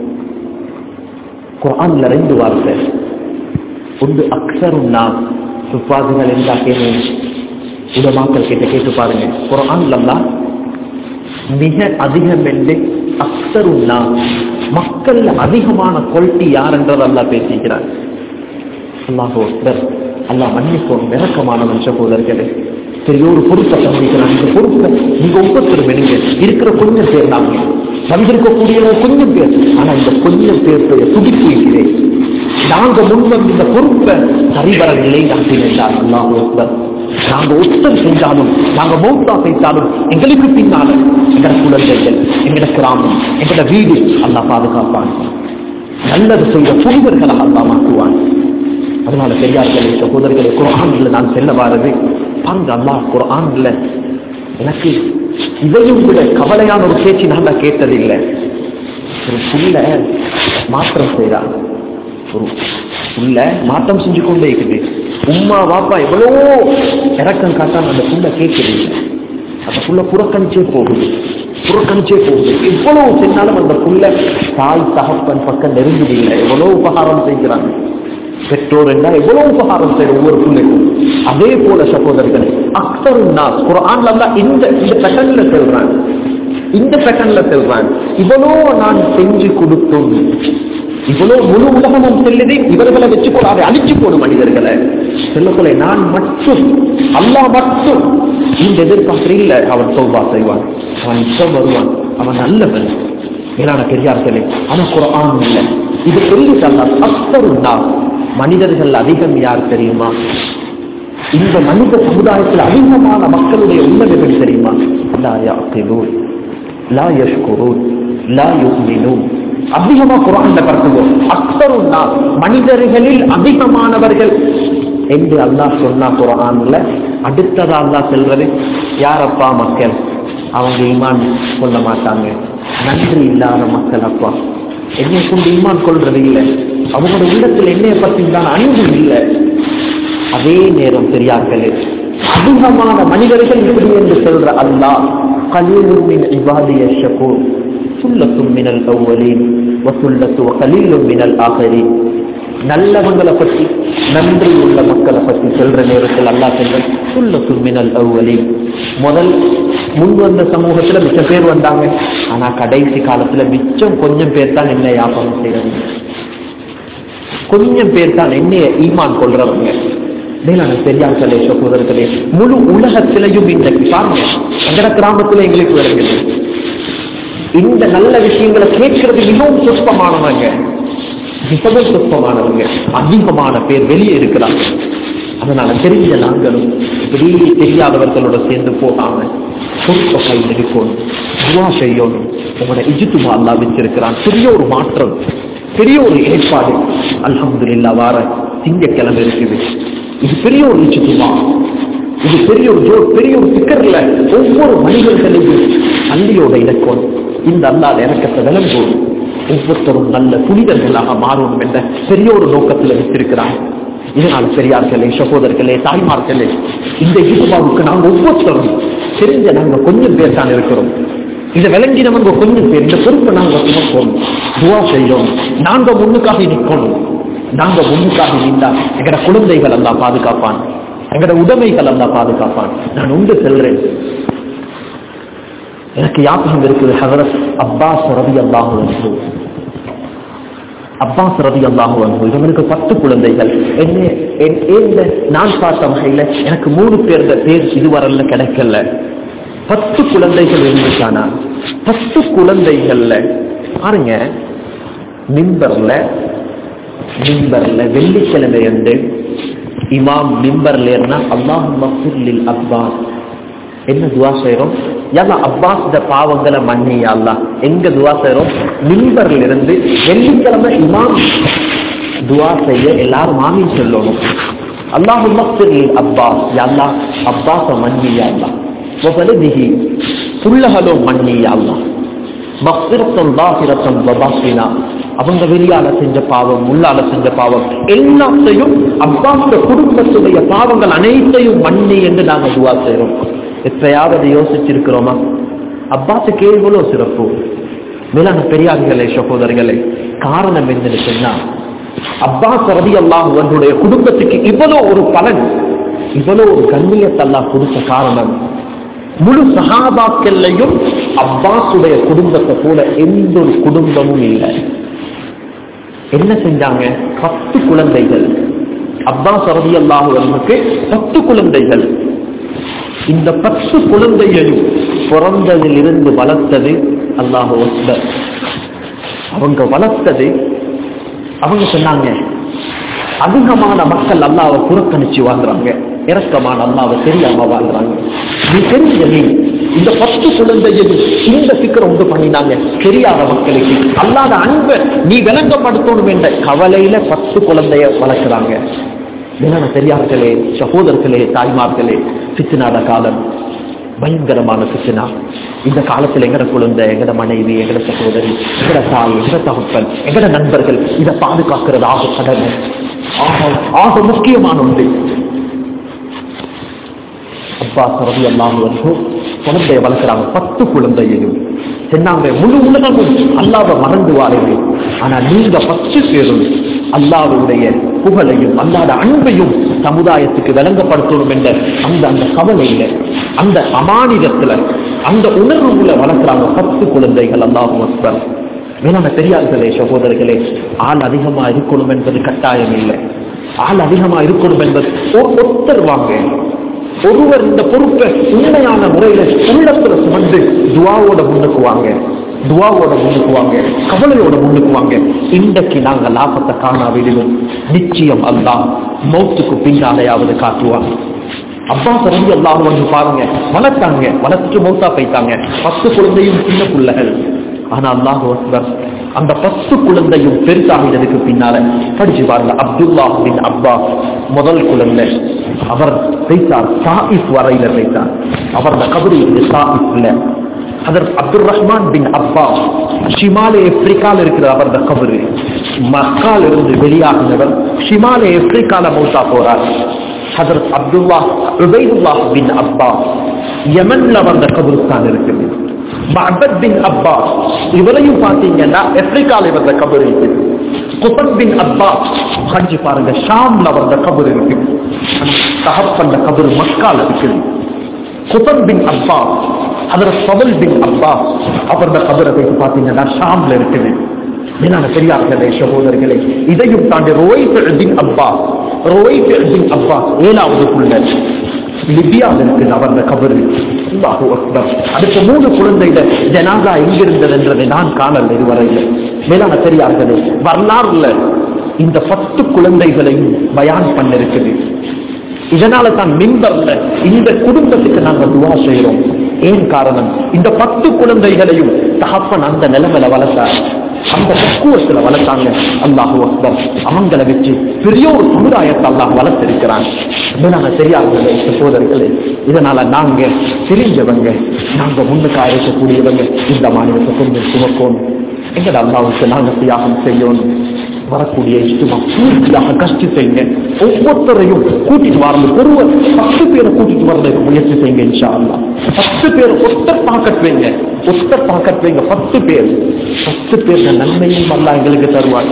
குரான்ல ரெண்டு வார்த்தை ஒன்று அக்சருன்னா துப்பாதுகள் இருந்தா கேளுங்க உடமாக்கள் கிட்ட கேட்டு பாருங்க குரான்ல மிக அதிகம் என்று அக்சருன்னா மக்கள் அதிகமான குவாலிட்டி யார் என்றதல்லா பேசிக்கிறார் அல்லாஹ் ஒருத்தர் அல்லாஹ் மன்னிப்போம் விளக்கமானவன் சகோதரர்களே பெரிய ஒரு பொறுப்பை சந்திக்கிறான் இந்த பொறுப்பை நீங்க ஒவ்வொருத்தரும் வெளிங்க இருக்கிற கொஞ்சம் பேர் நாங்க வந்திருக்கக்கூடியவங்க கொஞ்சம் பேர் ஆனா இந்த கொஞ்சம் பேர் துடிப்பு இருக்கிறேன் நாங்க முன்வந்து இந்த பொறுப்பை சரிவரவில்லை என்றால் அல்லாஹ் ஒருத்தர் நாங்க ஒத்தம் செஞ்சாலும் நாங்க மௌத்தா செய்தாலும் எங்களுக்கு பின்னால எங்கட குழந்தைகள் எங்கட கிராமம் எங்கட வீடு அல்லாஹ் பாதுகாப்பான் நல்லது செய்த புனிதர்களை அல்லாஹ் மாற்றுவான் அதனால பெரியார்களே சகோதரர்களே குரான்ல நான் செல்ல வாரது பாருங்க அல்லாஹ் குரான்ல எனக்கு இதையும் விட கவலையான ஒரு பேச்சு நான் தான் கேட்டதில்லை ஒரு புள்ள மாற்றம் செய்கிறான் ஒரு புள்ள மாற்றம் செஞ்சு கொண்டே இருக்குது உம்மா வாப்பா எவ்வளவோ இறக்கம் காட்டாம அந்த புள்ள கேட்குது அந்த புள்ள புறக்கணிச்சே போகுது புறக்கணிச்சே போகுது எவ்வளவு செஞ்சாலும் அந்த புள்ள தாய் தகப்பன் பக்கம் நெருங்குது இல்லை எவ்வளவு உபகாரம் செய்கிறாங்க பெற்றோர் என்றால் எவ்வளவு உபகாரம் செய்யும் ஒவ்வொரு பிள்ளைக்கும் அதே போல சகோதரர்கள் அக்சர் குரான்ல எல்லாம் இந்த இந்த பேட்டர்ன்ல செல்றான் இந்த பேட்டர்ன்ல செல்றான் இவ்வளோ நான் செஞ்சு கொடுத்தோம் இவ்வளவு முழு உலகமும் செல்லுது இவர்களை வச்சு போட அதை அழிச்சு போடும் மனிதர்களை செல்லக்குள்ள நான் மட்டும் அல்லாஹ் மட்டும் இந்த எதிர்பார்க்கிற இல்ல அவன் சோபா செய்வான் அவன் இஷ்டம் வருவான் அவன் நல்லவன் மேலான பெரியார்களே ஆனா குரான் இல்லை இது சொல்லி தந்தால் அஸ்தருந்தா மனிதர்கள் அதிகம் யார் தெரியுமா இந்த மனித சமுதாயத்தில் அதிகமான மக்களுடைய உள்ளம் எப்படி தெரியுமா லா யாக்கிலூன் லா யஷ்குரூன் லா யுமினூன் அதிகமா குரான்ல பரப்புவோம் அக்தருன்னா மனிதர்களில் அதிகமானவர்கள் என்று அல்லாஹ் சொன்னா குரான்ல அடுத்ததா அல்லாஹ் செல்வது யாரப்பா மக்கள் அவங்க ஈமான் கொள்ள மாட்டாங்க நன்றி இல்லாத மக்கள் அப்பா என்னை கொண்டு ஈமான் கொள்றது இல்லை அவங்களோட உள்ளத்தில் என்னைய பற்றி தான் அன்பு இல்லை அதே நேரம் பெரியார்களே அதிகமான மனிதர்கள் இப்படி என்று சொல்ற அல்லாஹ் கலீலுமின் இபாதிய ஷகூர் சுல்லத்தும் மினல் அவ்வலீன் வசுல்லத்து கலீலும் மினல் ஆகரீன் நல்லவங்களை பற்றி நன்றி உள்ள மக்களை பற்றி சொல்ற நேரத்தில் அல்லாஹ் சொல்ற சுல்லத்தும் மினல் அவ்வலீன் முதல் முன் வந்த சமூகத்துல மிச்சம் பேர் வந்தாங்க ஆனா கடைசி காலத்துல மிச்சம் கொஞ்சம் பேர் தான் என்ன வியாபாரம் செய்யறாங்க கொஞ்சம் பேர் தான் என்னைய ஈமான் கொள்றவங்க மேலான பெரியார்களே சகோதரர்களே முழு உலகத்திலையும் இன்றைக்கு பாருங்க எங்கட கிராமத்துல எங்களுக்கு வருகிறது இந்த நல்ல விஷயங்களை கேட்கறது மிகவும் சுத்தமானவங்க மிகவும் சுத்தமானவங்க அதிகமான பேர் வெளியே இருக்கிறாங்க அதனால தெரிஞ்ச நாங்களும் இப்படி தெரியாதவர்களோட சேர்ந்து போகாம பொறுப்பை கையில் இருக்கணும் துவா செய்யணும் உங்களோட இஜித்துமா அல்லா வச்சிருக்கிறான் பெரிய ஒரு மாற்றம் பெரிய ஒரு ஏற்பாடு அல்ஹம்துலில்லா வார திங்கக்கிழமை இருக்குது இது பெரிய ஒரு இஜித்துமா இது பெரிய ஒரு ஜோ பெரிய ஒரு சிக்கர்ல ஒவ்வொரு மனிதர்களையும் அள்ளியோட இலக்கணும் இந்த அல்லாத இறக்கத்தை விளங்கும் ஒவ்வொருத்தரும் நல்ல புனிதர்களாக மாறணும் என்ற பெரிய ஒரு நோக்கத்தில் வச்சிருக்கிறாங்க இதனால் பெரியார்களே சகோதரர்களே தாய்மார்களே இந்த ஈடுபாவுக்கு நாங்கள் ஒவ்வொருத்தரும் தெரிஞ்ச நாங்க கொஞ்சம் பேர் தான் இருக்கிறோம் இதை விளங்கினவங்க கொஞ்சம் பேர் இந்த பொறுப்பை நாங்க சுமப்போம் துவா செய்யணும் நாங்க முன்னுக்காக நிற்கணும் நாங்க முன்னுக்காக நின்றா எங்கட குழந்தைகள் எல்லாம் பாதுகாப்பான் எங்கட உடைமைகள் எல்லாம் பாதுகாப்பான் நான் உண்டு செல்றேன் எனக்கு ஞாபகம் இருக்குது ஹவரத் அப்பாஸ் ரவி அல்லாஹு வந்து அப்பாஸ் ரவி அல்லாஹு வந்து இவங்களுக்கு பத்து குழந்தைகள் என்ன என்- ஏந்த நான் பார்த்த வகையில எனக்கு மூணு பேர் பேர் இதுவரையில கிடைக்கல பத்து குழந்தைகள் இருந்துச்சானா பத்து குழந்தைகள்ல பாருங்க மிம்பர்ல மிம்பர்ல வெள்ளிக்கிழமை அன்று இமாம் மிம்பர்ல ஏறினா அல்லாஹ் மஃபிர்லில் அப்பாஸ் என்ன துவா செய்யறோம் யாரா அப்பாஸ் இந்த பாவங்களை மன்னியா அல்லாஹ் எங்க துவா செய்யறோம் மிம்பர்ல இருந்து வெள்ளிக்கிழமை இமாம் துவா செய்ய எல்லாரும் ஆமீன் சொல்லணும் அல்லாஹ் மஃபிர்லில் அப்பாஸ் யா அல்லாஹ் அப்பாஸ மன்னியா அல்லாஹ் வபலதிஹி புள்ளஹலோ மன்னியா அல்லாஹ் மக்ஃபிரத்தன் தாஹிரத்தன் வபாசினா அவங்க வெளியால செஞ்ச பாவம் உள்ளால செஞ்ச பாவம் எல்லாத்தையும் அப்பாவுடைய குடும்பத்துடைய பாவங்கள் அனைத்தையும் மன்னி என்று நாங்க துவா செய்றோம் எப்பயாவது யோசிச்சிருக்கிறோமா அப்பாத்துக்கு எவ்வளவு சிறப்பு மேலான பெரியார்களே சகோதரர்களே காரணம் என்னன்னு சொன்னா அப்பாஸ் ரதி அல்லாஹ் அவர்களுடைய குடும்பத்துக்கு இவ்வளவு ஒரு பலன் இவ்வளவு ஒரு கண்ணியத்தை அல்லாஹ் கொடுத்த காரணம் முழு சகாபாக்கள்லையும் அப்பாஸுடைய குடும்பத்தை போல எந்த ஒரு குடும்பமும் இல்லை என்ன செஞ்சாங்க பத்து குழந்தைகள் அப்பாஸ் ரதி அல்லாஹுக்கு பத்து குழந்தைகள் இந்த பத்து குழந்தையையும் பிறந்ததிலிருந்து வளர்த்தது அல்லாஹு அக்பர் அவங்க வளர்த்தது அவங்க சொன்னாங்க அதிகமான மக்கள் அல்லாவை புறக்கணிச்சு வாழ்றாங்க இறக்கமான அல்லாவை தெரியாம வாழ்றாங்க நீ தெரிஞ்ச நீ இந்த பத்து குழந்தையும் இந்த சிக்கரம் உண்டு பண்ணினாங்க தெரியாத மக்களுக்கு அல்லாத அன்பை நீ விளங்கப்படுத்தணும் என்ற கவலையில பத்து குழந்தைய வளர்க்குறாங்க என்னென்ன பெரியார்களே சகோதரர்களே தாய்மார்களே பிச்சினாத காலம் பயங்கரமான பிச்சினா இந்த காலத்துல எங்கட குழந்தை எங்கட மனைவி எங்கட சகோதரி எங்கட தாய் எங்கட தகப்பன் எங்கட நண்பர்கள் இதை பாதுகாக்கிறது ஆக கடமை ஆக ஆக முக்கியமான ஒன்று அப்பா சரதி அல்லாஹ் வந்து குழந்தைய வளர்க்குறாங்க பத்து குழந்தையையும் சொன்னாங்க முழு உலகமும் அல்லாவை மறந்து வாருங்கள் ஆனா நீங்க பத்து பேரும் அல்லாவுடைய புகழையும் அல்லாத அன்பையும் சமுதாயத்துக்கு விளங்கப்படுத்தணும் என்ற அந்த அந்த கவலையில அந்த அமானிதத்துல அந்த உணர்வுல வளர்க்குறாங்க பத்து குழந்தைகள் அல்லாஹும் அக்பர் மேலான பெரியார்களே சகோதரர்களே ஆள் அதிகமா இருக்கணும் என்பது கட்டாயம் இல்லை ஆள் அதிகமா இருக்கணும் என்பது ஒ- ஒருத்தர் வாங்க ஒருவர் இந்த பொறுப்பை உண்மையான முறையில உள்ளத்துல சுமந்து துவாவோட முன்னுக்குவாங்க துவாவோட முன்னுக்குவாங்க கவலையோட முன்னுக்குவாங்க இன்றைக்கு நாங்க லாபத்தை காணாவிடுவோம் நிச்சயம் அல்லாஹ் மௌத்துக்கு பின்னாலேயாவது காட்டுவாங்க அப்பா தெரிஞ்சு எல்லாரும் வந்து பாருங்க வளர்த்தாங்க வளர்த்து மௌத்தா போயிட்டாங்க பத்து குழந்தையும் சின்ன பிள்ளைகள் ஆனா அல்லாஹ் அக்பர் அந்த பத்து குழந்தையும் பெருசாகினதுக்கு பின்னால படிச்சு பாருங்க அப்துல்லா பின் அப்பா முதல் குழந்தை அவர் பேசார் சாயிப் வரையில பேசார் அவர் கபடி சாயிப்ல அதர் அப்துல் ரஹ்மான் பின் அப்பா ஷிமாலே ஆப்பிரிக்கால இருக்கிற அவர் கபரு மக்கால் இருந்து வெளியாகினவர் ஷிமாலே ஆப்பிரிக்கால மௌத்தா போறார் ஹதரத் அப்துல்லா உபைதுல்லா பின் அப்பா யமன்ல வந்த கபருஸ்தான் இருக்குது மஹபத் பின் அப்பா இவரையும் பார்த்தீங்கன்னா ஆப்பிரிக்கால வந்த கபர் இருக்குது குபன் பின் அப்பா ஹஜ் பாருங்க ஷாம்ல வந்த கபர் இருக்குது தகப்பந்த கபர் மக்கால் இருக்குது குபன் பின் அப்பா ஹதரத் ஃபதல் பின் அப்பா அவரது கபரை போய் பார்த்தீங்கன்னா ஷாம்ல இருக்குது மேலான பெரியார்களே சகோதரர்களே இதையும் தாண்டி ரோய்த் பின் அப்பா ரோய்த் பின் அப்பா ஏழாவது புள்ள லிபியாவில் இருக்கு அவர்ந்த கபரு அல்லாஹு அக்பர் அடுத்த மூணு குழந்தைகள் ஜனாதா எங்கிருந்தது என்றதை நான் காணல் இதுவரையில் மேலான பெரியார்களே வரலாறுல இந்த பத்து குழந்தைகளையும் பயான் பண்ணிருக்குது இதனால தான் மின்பர்ல இந்த குடும்பத்துக்கு நாங்க துவா செய்யறோம் ஏன் காரணம் இந்த பத்து குழந்தைகளையும் தகப்பன் அந்த நிலைமையில வளர்த்தார் அந்த பக்குவத்துல வளர்த்தாங்க அல்லாஹு அக்பர் அவங்களை வச்சு பெரிய ஒரு சமுதாயத்தை அல்லாஹ் வளர்த்திருக்கிறாங்க மேலான தெரியாதவர்களே சகோதரர்களே இதனால நாங்க தெரிஞ்சவங்க நாங்க முன்னுக்கா இருக்கக்கூடியவங்க இந்த மாநிலத்தை கொஞ்சம் சுமக்கணும் எங்கட அல்லாவுக்கு நாங்க தியாகம் செய்யணும் வரக்கூடிய இஷ்டமா பூர்த்தியாக கஷ்டி செய்யுங்க ஒவ்வொருத்தரையும் கூட்டிட்டு வரணும் ஒருவர் பத்து பேரை கூட்டிட்டு வரதுக்கு முயற்சி செய்யுங்க இன்ஷா அல்லா பத்து பேர் ஒத்த பாக்கெட் வைங்க ஒத்த பாக்கெட் வைங்க பத்து பேர் பத்து பேர் நன்மையும் அல்லா எங்களுக்கு தருவார்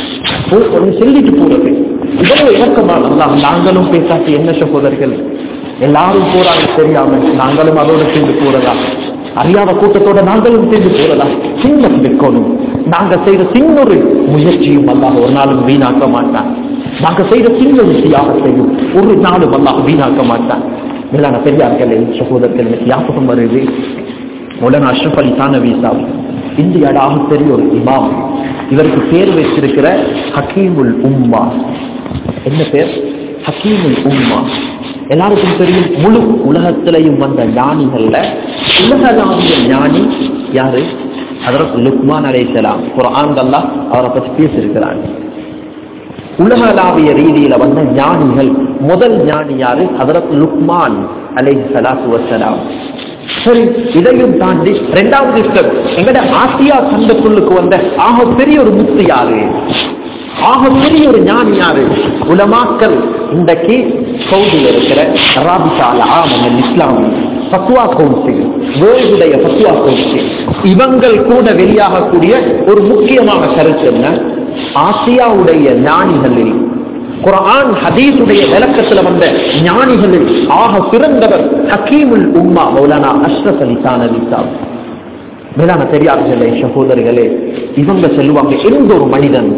சொல்லிட்டு போறது இவ்வளவு இறக்கமான அல்லாஹ் நாங்களும் பேசாட்டி என்ன சகோதரர்கள் எல்லாரும் போறாங்க தெரியாம நாங்களும் அதோட சேர்ந்து போறதா அறியாத கூட்டத்தோட நாங்களும் சேர்ந்து போறதா சின்ன நிற்கணும் நாங்க செய்த சின்னொரு முயற்சியும் அல்லாஹ் ஒரு நாளும் வீணாக்க மாட்டான் நாங்க செய்த சின்ன ஒரு தியாகத்தையும் ஒரு நாளும் அல்லாஹ் வீணாக்க மாட்டான் மேலான பெரியார்களே சகோதரர்கள் எனக்கு ஞாபகம் வருது உடனே அஷ்ரப் அலி தானவி சாப் இந்தியாட ஆகப்பெரிய ஒரு இமாம் இவருக்கு பேர் வைத்திருக்கிற ஹக்கீமுல் உம்மா என்ன பேர் ஹக்கீமுல் உம்மா எல்லாருக்கும் தெரியும் முழு உலகத்திலையும் வந்த ஞானிகள்ல உலகளாவிய ஞானி யாரு அதற்கு லுக்மான் அலைசலாம் குரான் அல்லாஹ் அவரை பற்றி பேசியிருக்கிறாங்க உலகளாவிய ரீதியில வந்த ஞானிகள் முதல் ஞானி யாரு ஹதரத் லுக்மான் அலை சலாத்து வசலாம் சரி இதையும் தாண்டி இரண்டாவது ஸ்டெப் எங்கட ஆசியா சந்தக்குள்ளுக்கு வந்த ஆக பெரிய ஒரு முத்து யாரு ஆக பெரிய ஒரு ஞானி யாரு உலமாக்கல் இன்றைக்கு சவுதியில் இருக்கிற ராபிசால ஆமன் இஸ்லாமி பத்துவா கவுன்சில் வேர்ல்டுடைய பத்துவா கவுன்சில் இவங்கள் கூட வெளியாகக்கூடிய ஒரு முக்கியமான கருத்து என்ன ஆசியாவுடைய ஞானிகளில் குரான் ஹதீஸுடைய விளக்கத்துல வந்த ஞானிகளில் ஆக சிறந்தவர் ஹக்கீமுல் உம்மா மௌலானா அஷ்ரஃப் அலி தானவி சாப் மேலான பெரியார்களே சகோதரிகளே இவங்க சொல்லுவாங்க எந்த ஒரு மனிதன்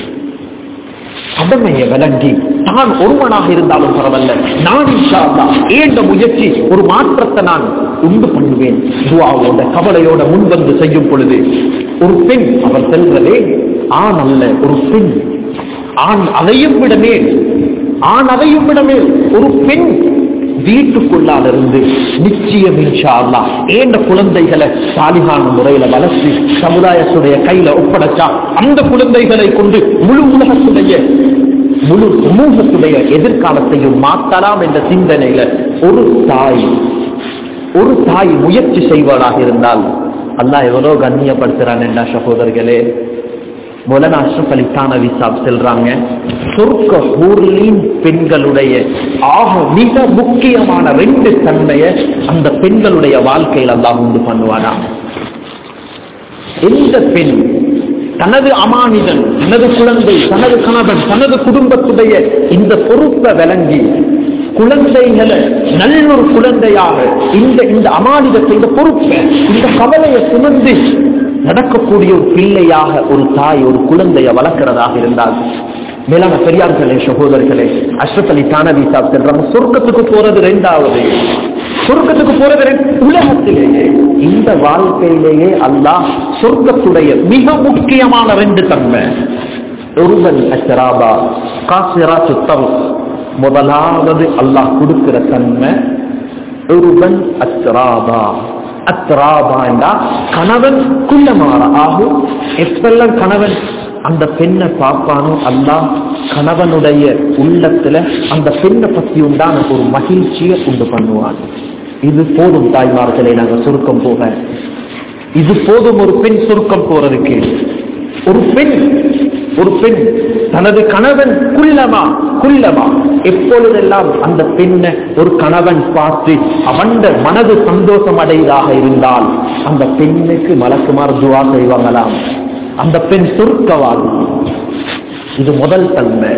கடமையை விளங்கி தான் ஒருவனாக இருந்தாலும் பரவாயில்ல நான் இன்ஷா அல்லாஹ் ஏண்ட முயற்சி ஒரு மாற்றத்தை நான் உண்டு பண்ணுவேன் துவாவோட கவலையோட முன்வந்து செய்யும் பொழுது ஒரு பெண் அவர் செல்வதே ஆண் அல்ல ஒரு பெண் ஆண் அதையும் விட மேல் ஆண் அதையும் விட மேல் ஒரு பெண் வீட்டுக்குள்ளால் இருந்து நிச்சயம் இன்ஷா அல்லாஹ் ஏண்ட குழந்தைகளை சாலிகான முறையில வளர்த்து சமுதாயத்துடைய கையில ஒப்படைச்சா அந்த குழந்தைகளை கொண்டு முழு உலகத்துடைய முழு சமூகத்துடைய எதிர்காலத்தையும் மாற்றலாம் என்ற சிந்தனையில ஒரு தாய் ஒரு தாய் முயற்சி செய்வதாக இருந்தால் அல்லாஹ் எவ்வளவு கண்ணியப்படுத்துறான் என்ற சகோதரர்களே மொலனா அஷ்ரப் அலி தானவி சாப் செல்றாங்க சொர்க்க ஊர்லின் பெண்களுடைய ஆக மிக முக்கியமான ரெண்டு தன்மையை அந்த பெண்களுடைய வாழ்க்கையில் அல்லாஹ் உண்டு பண்ணுவானா எந்த பெண் தனது அமானிதன் தனது குழந்தை தனது கணவன் தனது குடும்பத்துடைய இந்த பொறுப்பை விளங்கி குழந்தைகளை நல்லொரு குழந்தையாக இந்த இந்த அமானிதத்தை இந்த பொறுப்பை இந்த கவலையை சுமந்து நடக்கக்கூடிய ஒரு பிள்ளையாக ஒரு தாய் ஒரு குழந்தையை வளர்க்கிறதாக இருந்தால் மேலான பெரியார்களே சகோதரர்களே அஷ்ரத் அலி தானவி சாப் செல்றாங்க சொர்க்கத்துக்கு போறது ரெண்டாவது சொர்க்கத்துக்கு போறது ரெண்டு- உலகத்திலேயே இந்த வாழ்க்கையிலேயே அல்லாஹ் சொர்க்கத்துடைய மிக முக்கியமான ரெண்டு தன்மை ஒருவன் அச்சராபா காசிரா சுத்தம் முதலாவது அல்லாஹ் கொடுக்கிற தன்மை ஒருவன் அத்ராபா அத்ராபா என்றா கணவன் குள்ளமாற ஆகும் எப்பெல்லாம் கணவன் அந்த பெண்ணை பார்ப்பானோ அல்லாஹ் கணவனுடைய உள்ளத்துல அந்த பெண்ணை பத்தி உண்டான ஒரு மகிழ்ச்சியை உண்டு பண்ணுவான் இது போதும் தாய்மார்களை நாங்க சுருக்கம் போக இது போதும் ஒரு பெண் சுருக்கம் போறதுக்கு ஒரு பெண் ஒரு பெண் தனது கணவன் குள்ளமா குள்ளமா எப்பொழுதெல்லாம் அந்த பெண்ணை ஒரு கணவன் பார்த்து அவன் மனது சந்தோஷம் அடைவதாக இருந்தால் அந்த பெண்ணுக்கு மலக்குமார் துவா செய்வாங்களாம் அந்த பெண் சுருக்கவாள் இது முதல் தன்மை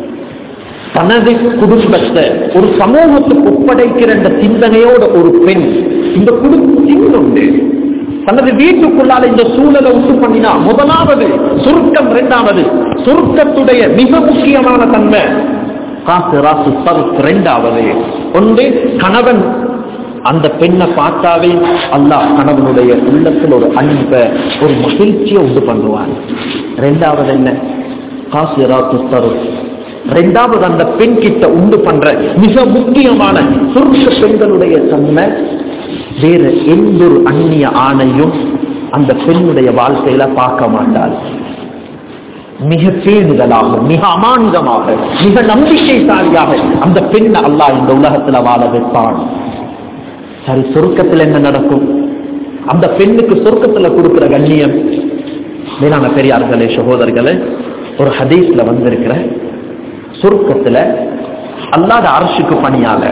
தனது குடும்பத்தை ஒரு சமூகத்துக்கு ஒப்படைக்கிற இந்த சிந்தனையோட ஒரு பெண் இந்த குடும்பம் சின்னுண்டு தனது வீட்டுக்குள்ளால இந்த சூழலை உண்டு பண்ணினா முதலாவது சுருக்கம் இரண்டாவது சுருக்கத்துடைய மிக முக்கியமான தன்மை காசு ராசு சருக் இரண்டாவது ஒன்று கணவன் அந்த பெண்ணை பார்த்தாவே அல்லாஹ் கணவனுடைய உள்ளத்தில் ஒரு அன்பை ஒரு மகிழ்ச்சியை உண்டு பண்ணுவான் இரண்டாவது என்ன காசு ராசு சருக் ரெண்டாவது அந்த பெண் கிட்ட உண்டு பண்ற மிக முக்கியமான சுருக்க பெண்களுடைய தன்மை வேற எந்த ஒரு அந்நிய ஆணையும் அந்த பெண்ணுடைய வாழ்க்கையில பார்க்க மாட்டாள் மிக பேணுதலாக மிக அமானிதமாக மிக நம்பிக்கைசாலியாக அந்த பெண் அல்லாஹ் இந்த உலகத்துல வாழ வைப்பான் சரி சொர்க்கத்தில் என்ன நடக்கும் அந்த பெண்ணுக்கு சொர்க்கத்துல கொடுக்கிற கண்ணியம் மேலான பெரியார்களே சகோதரர்களே ஒரு ஹதீஸ்ல வந்திருக்கிற சொர்க்கத்துல அல்லாத அரசுக்கு பணியால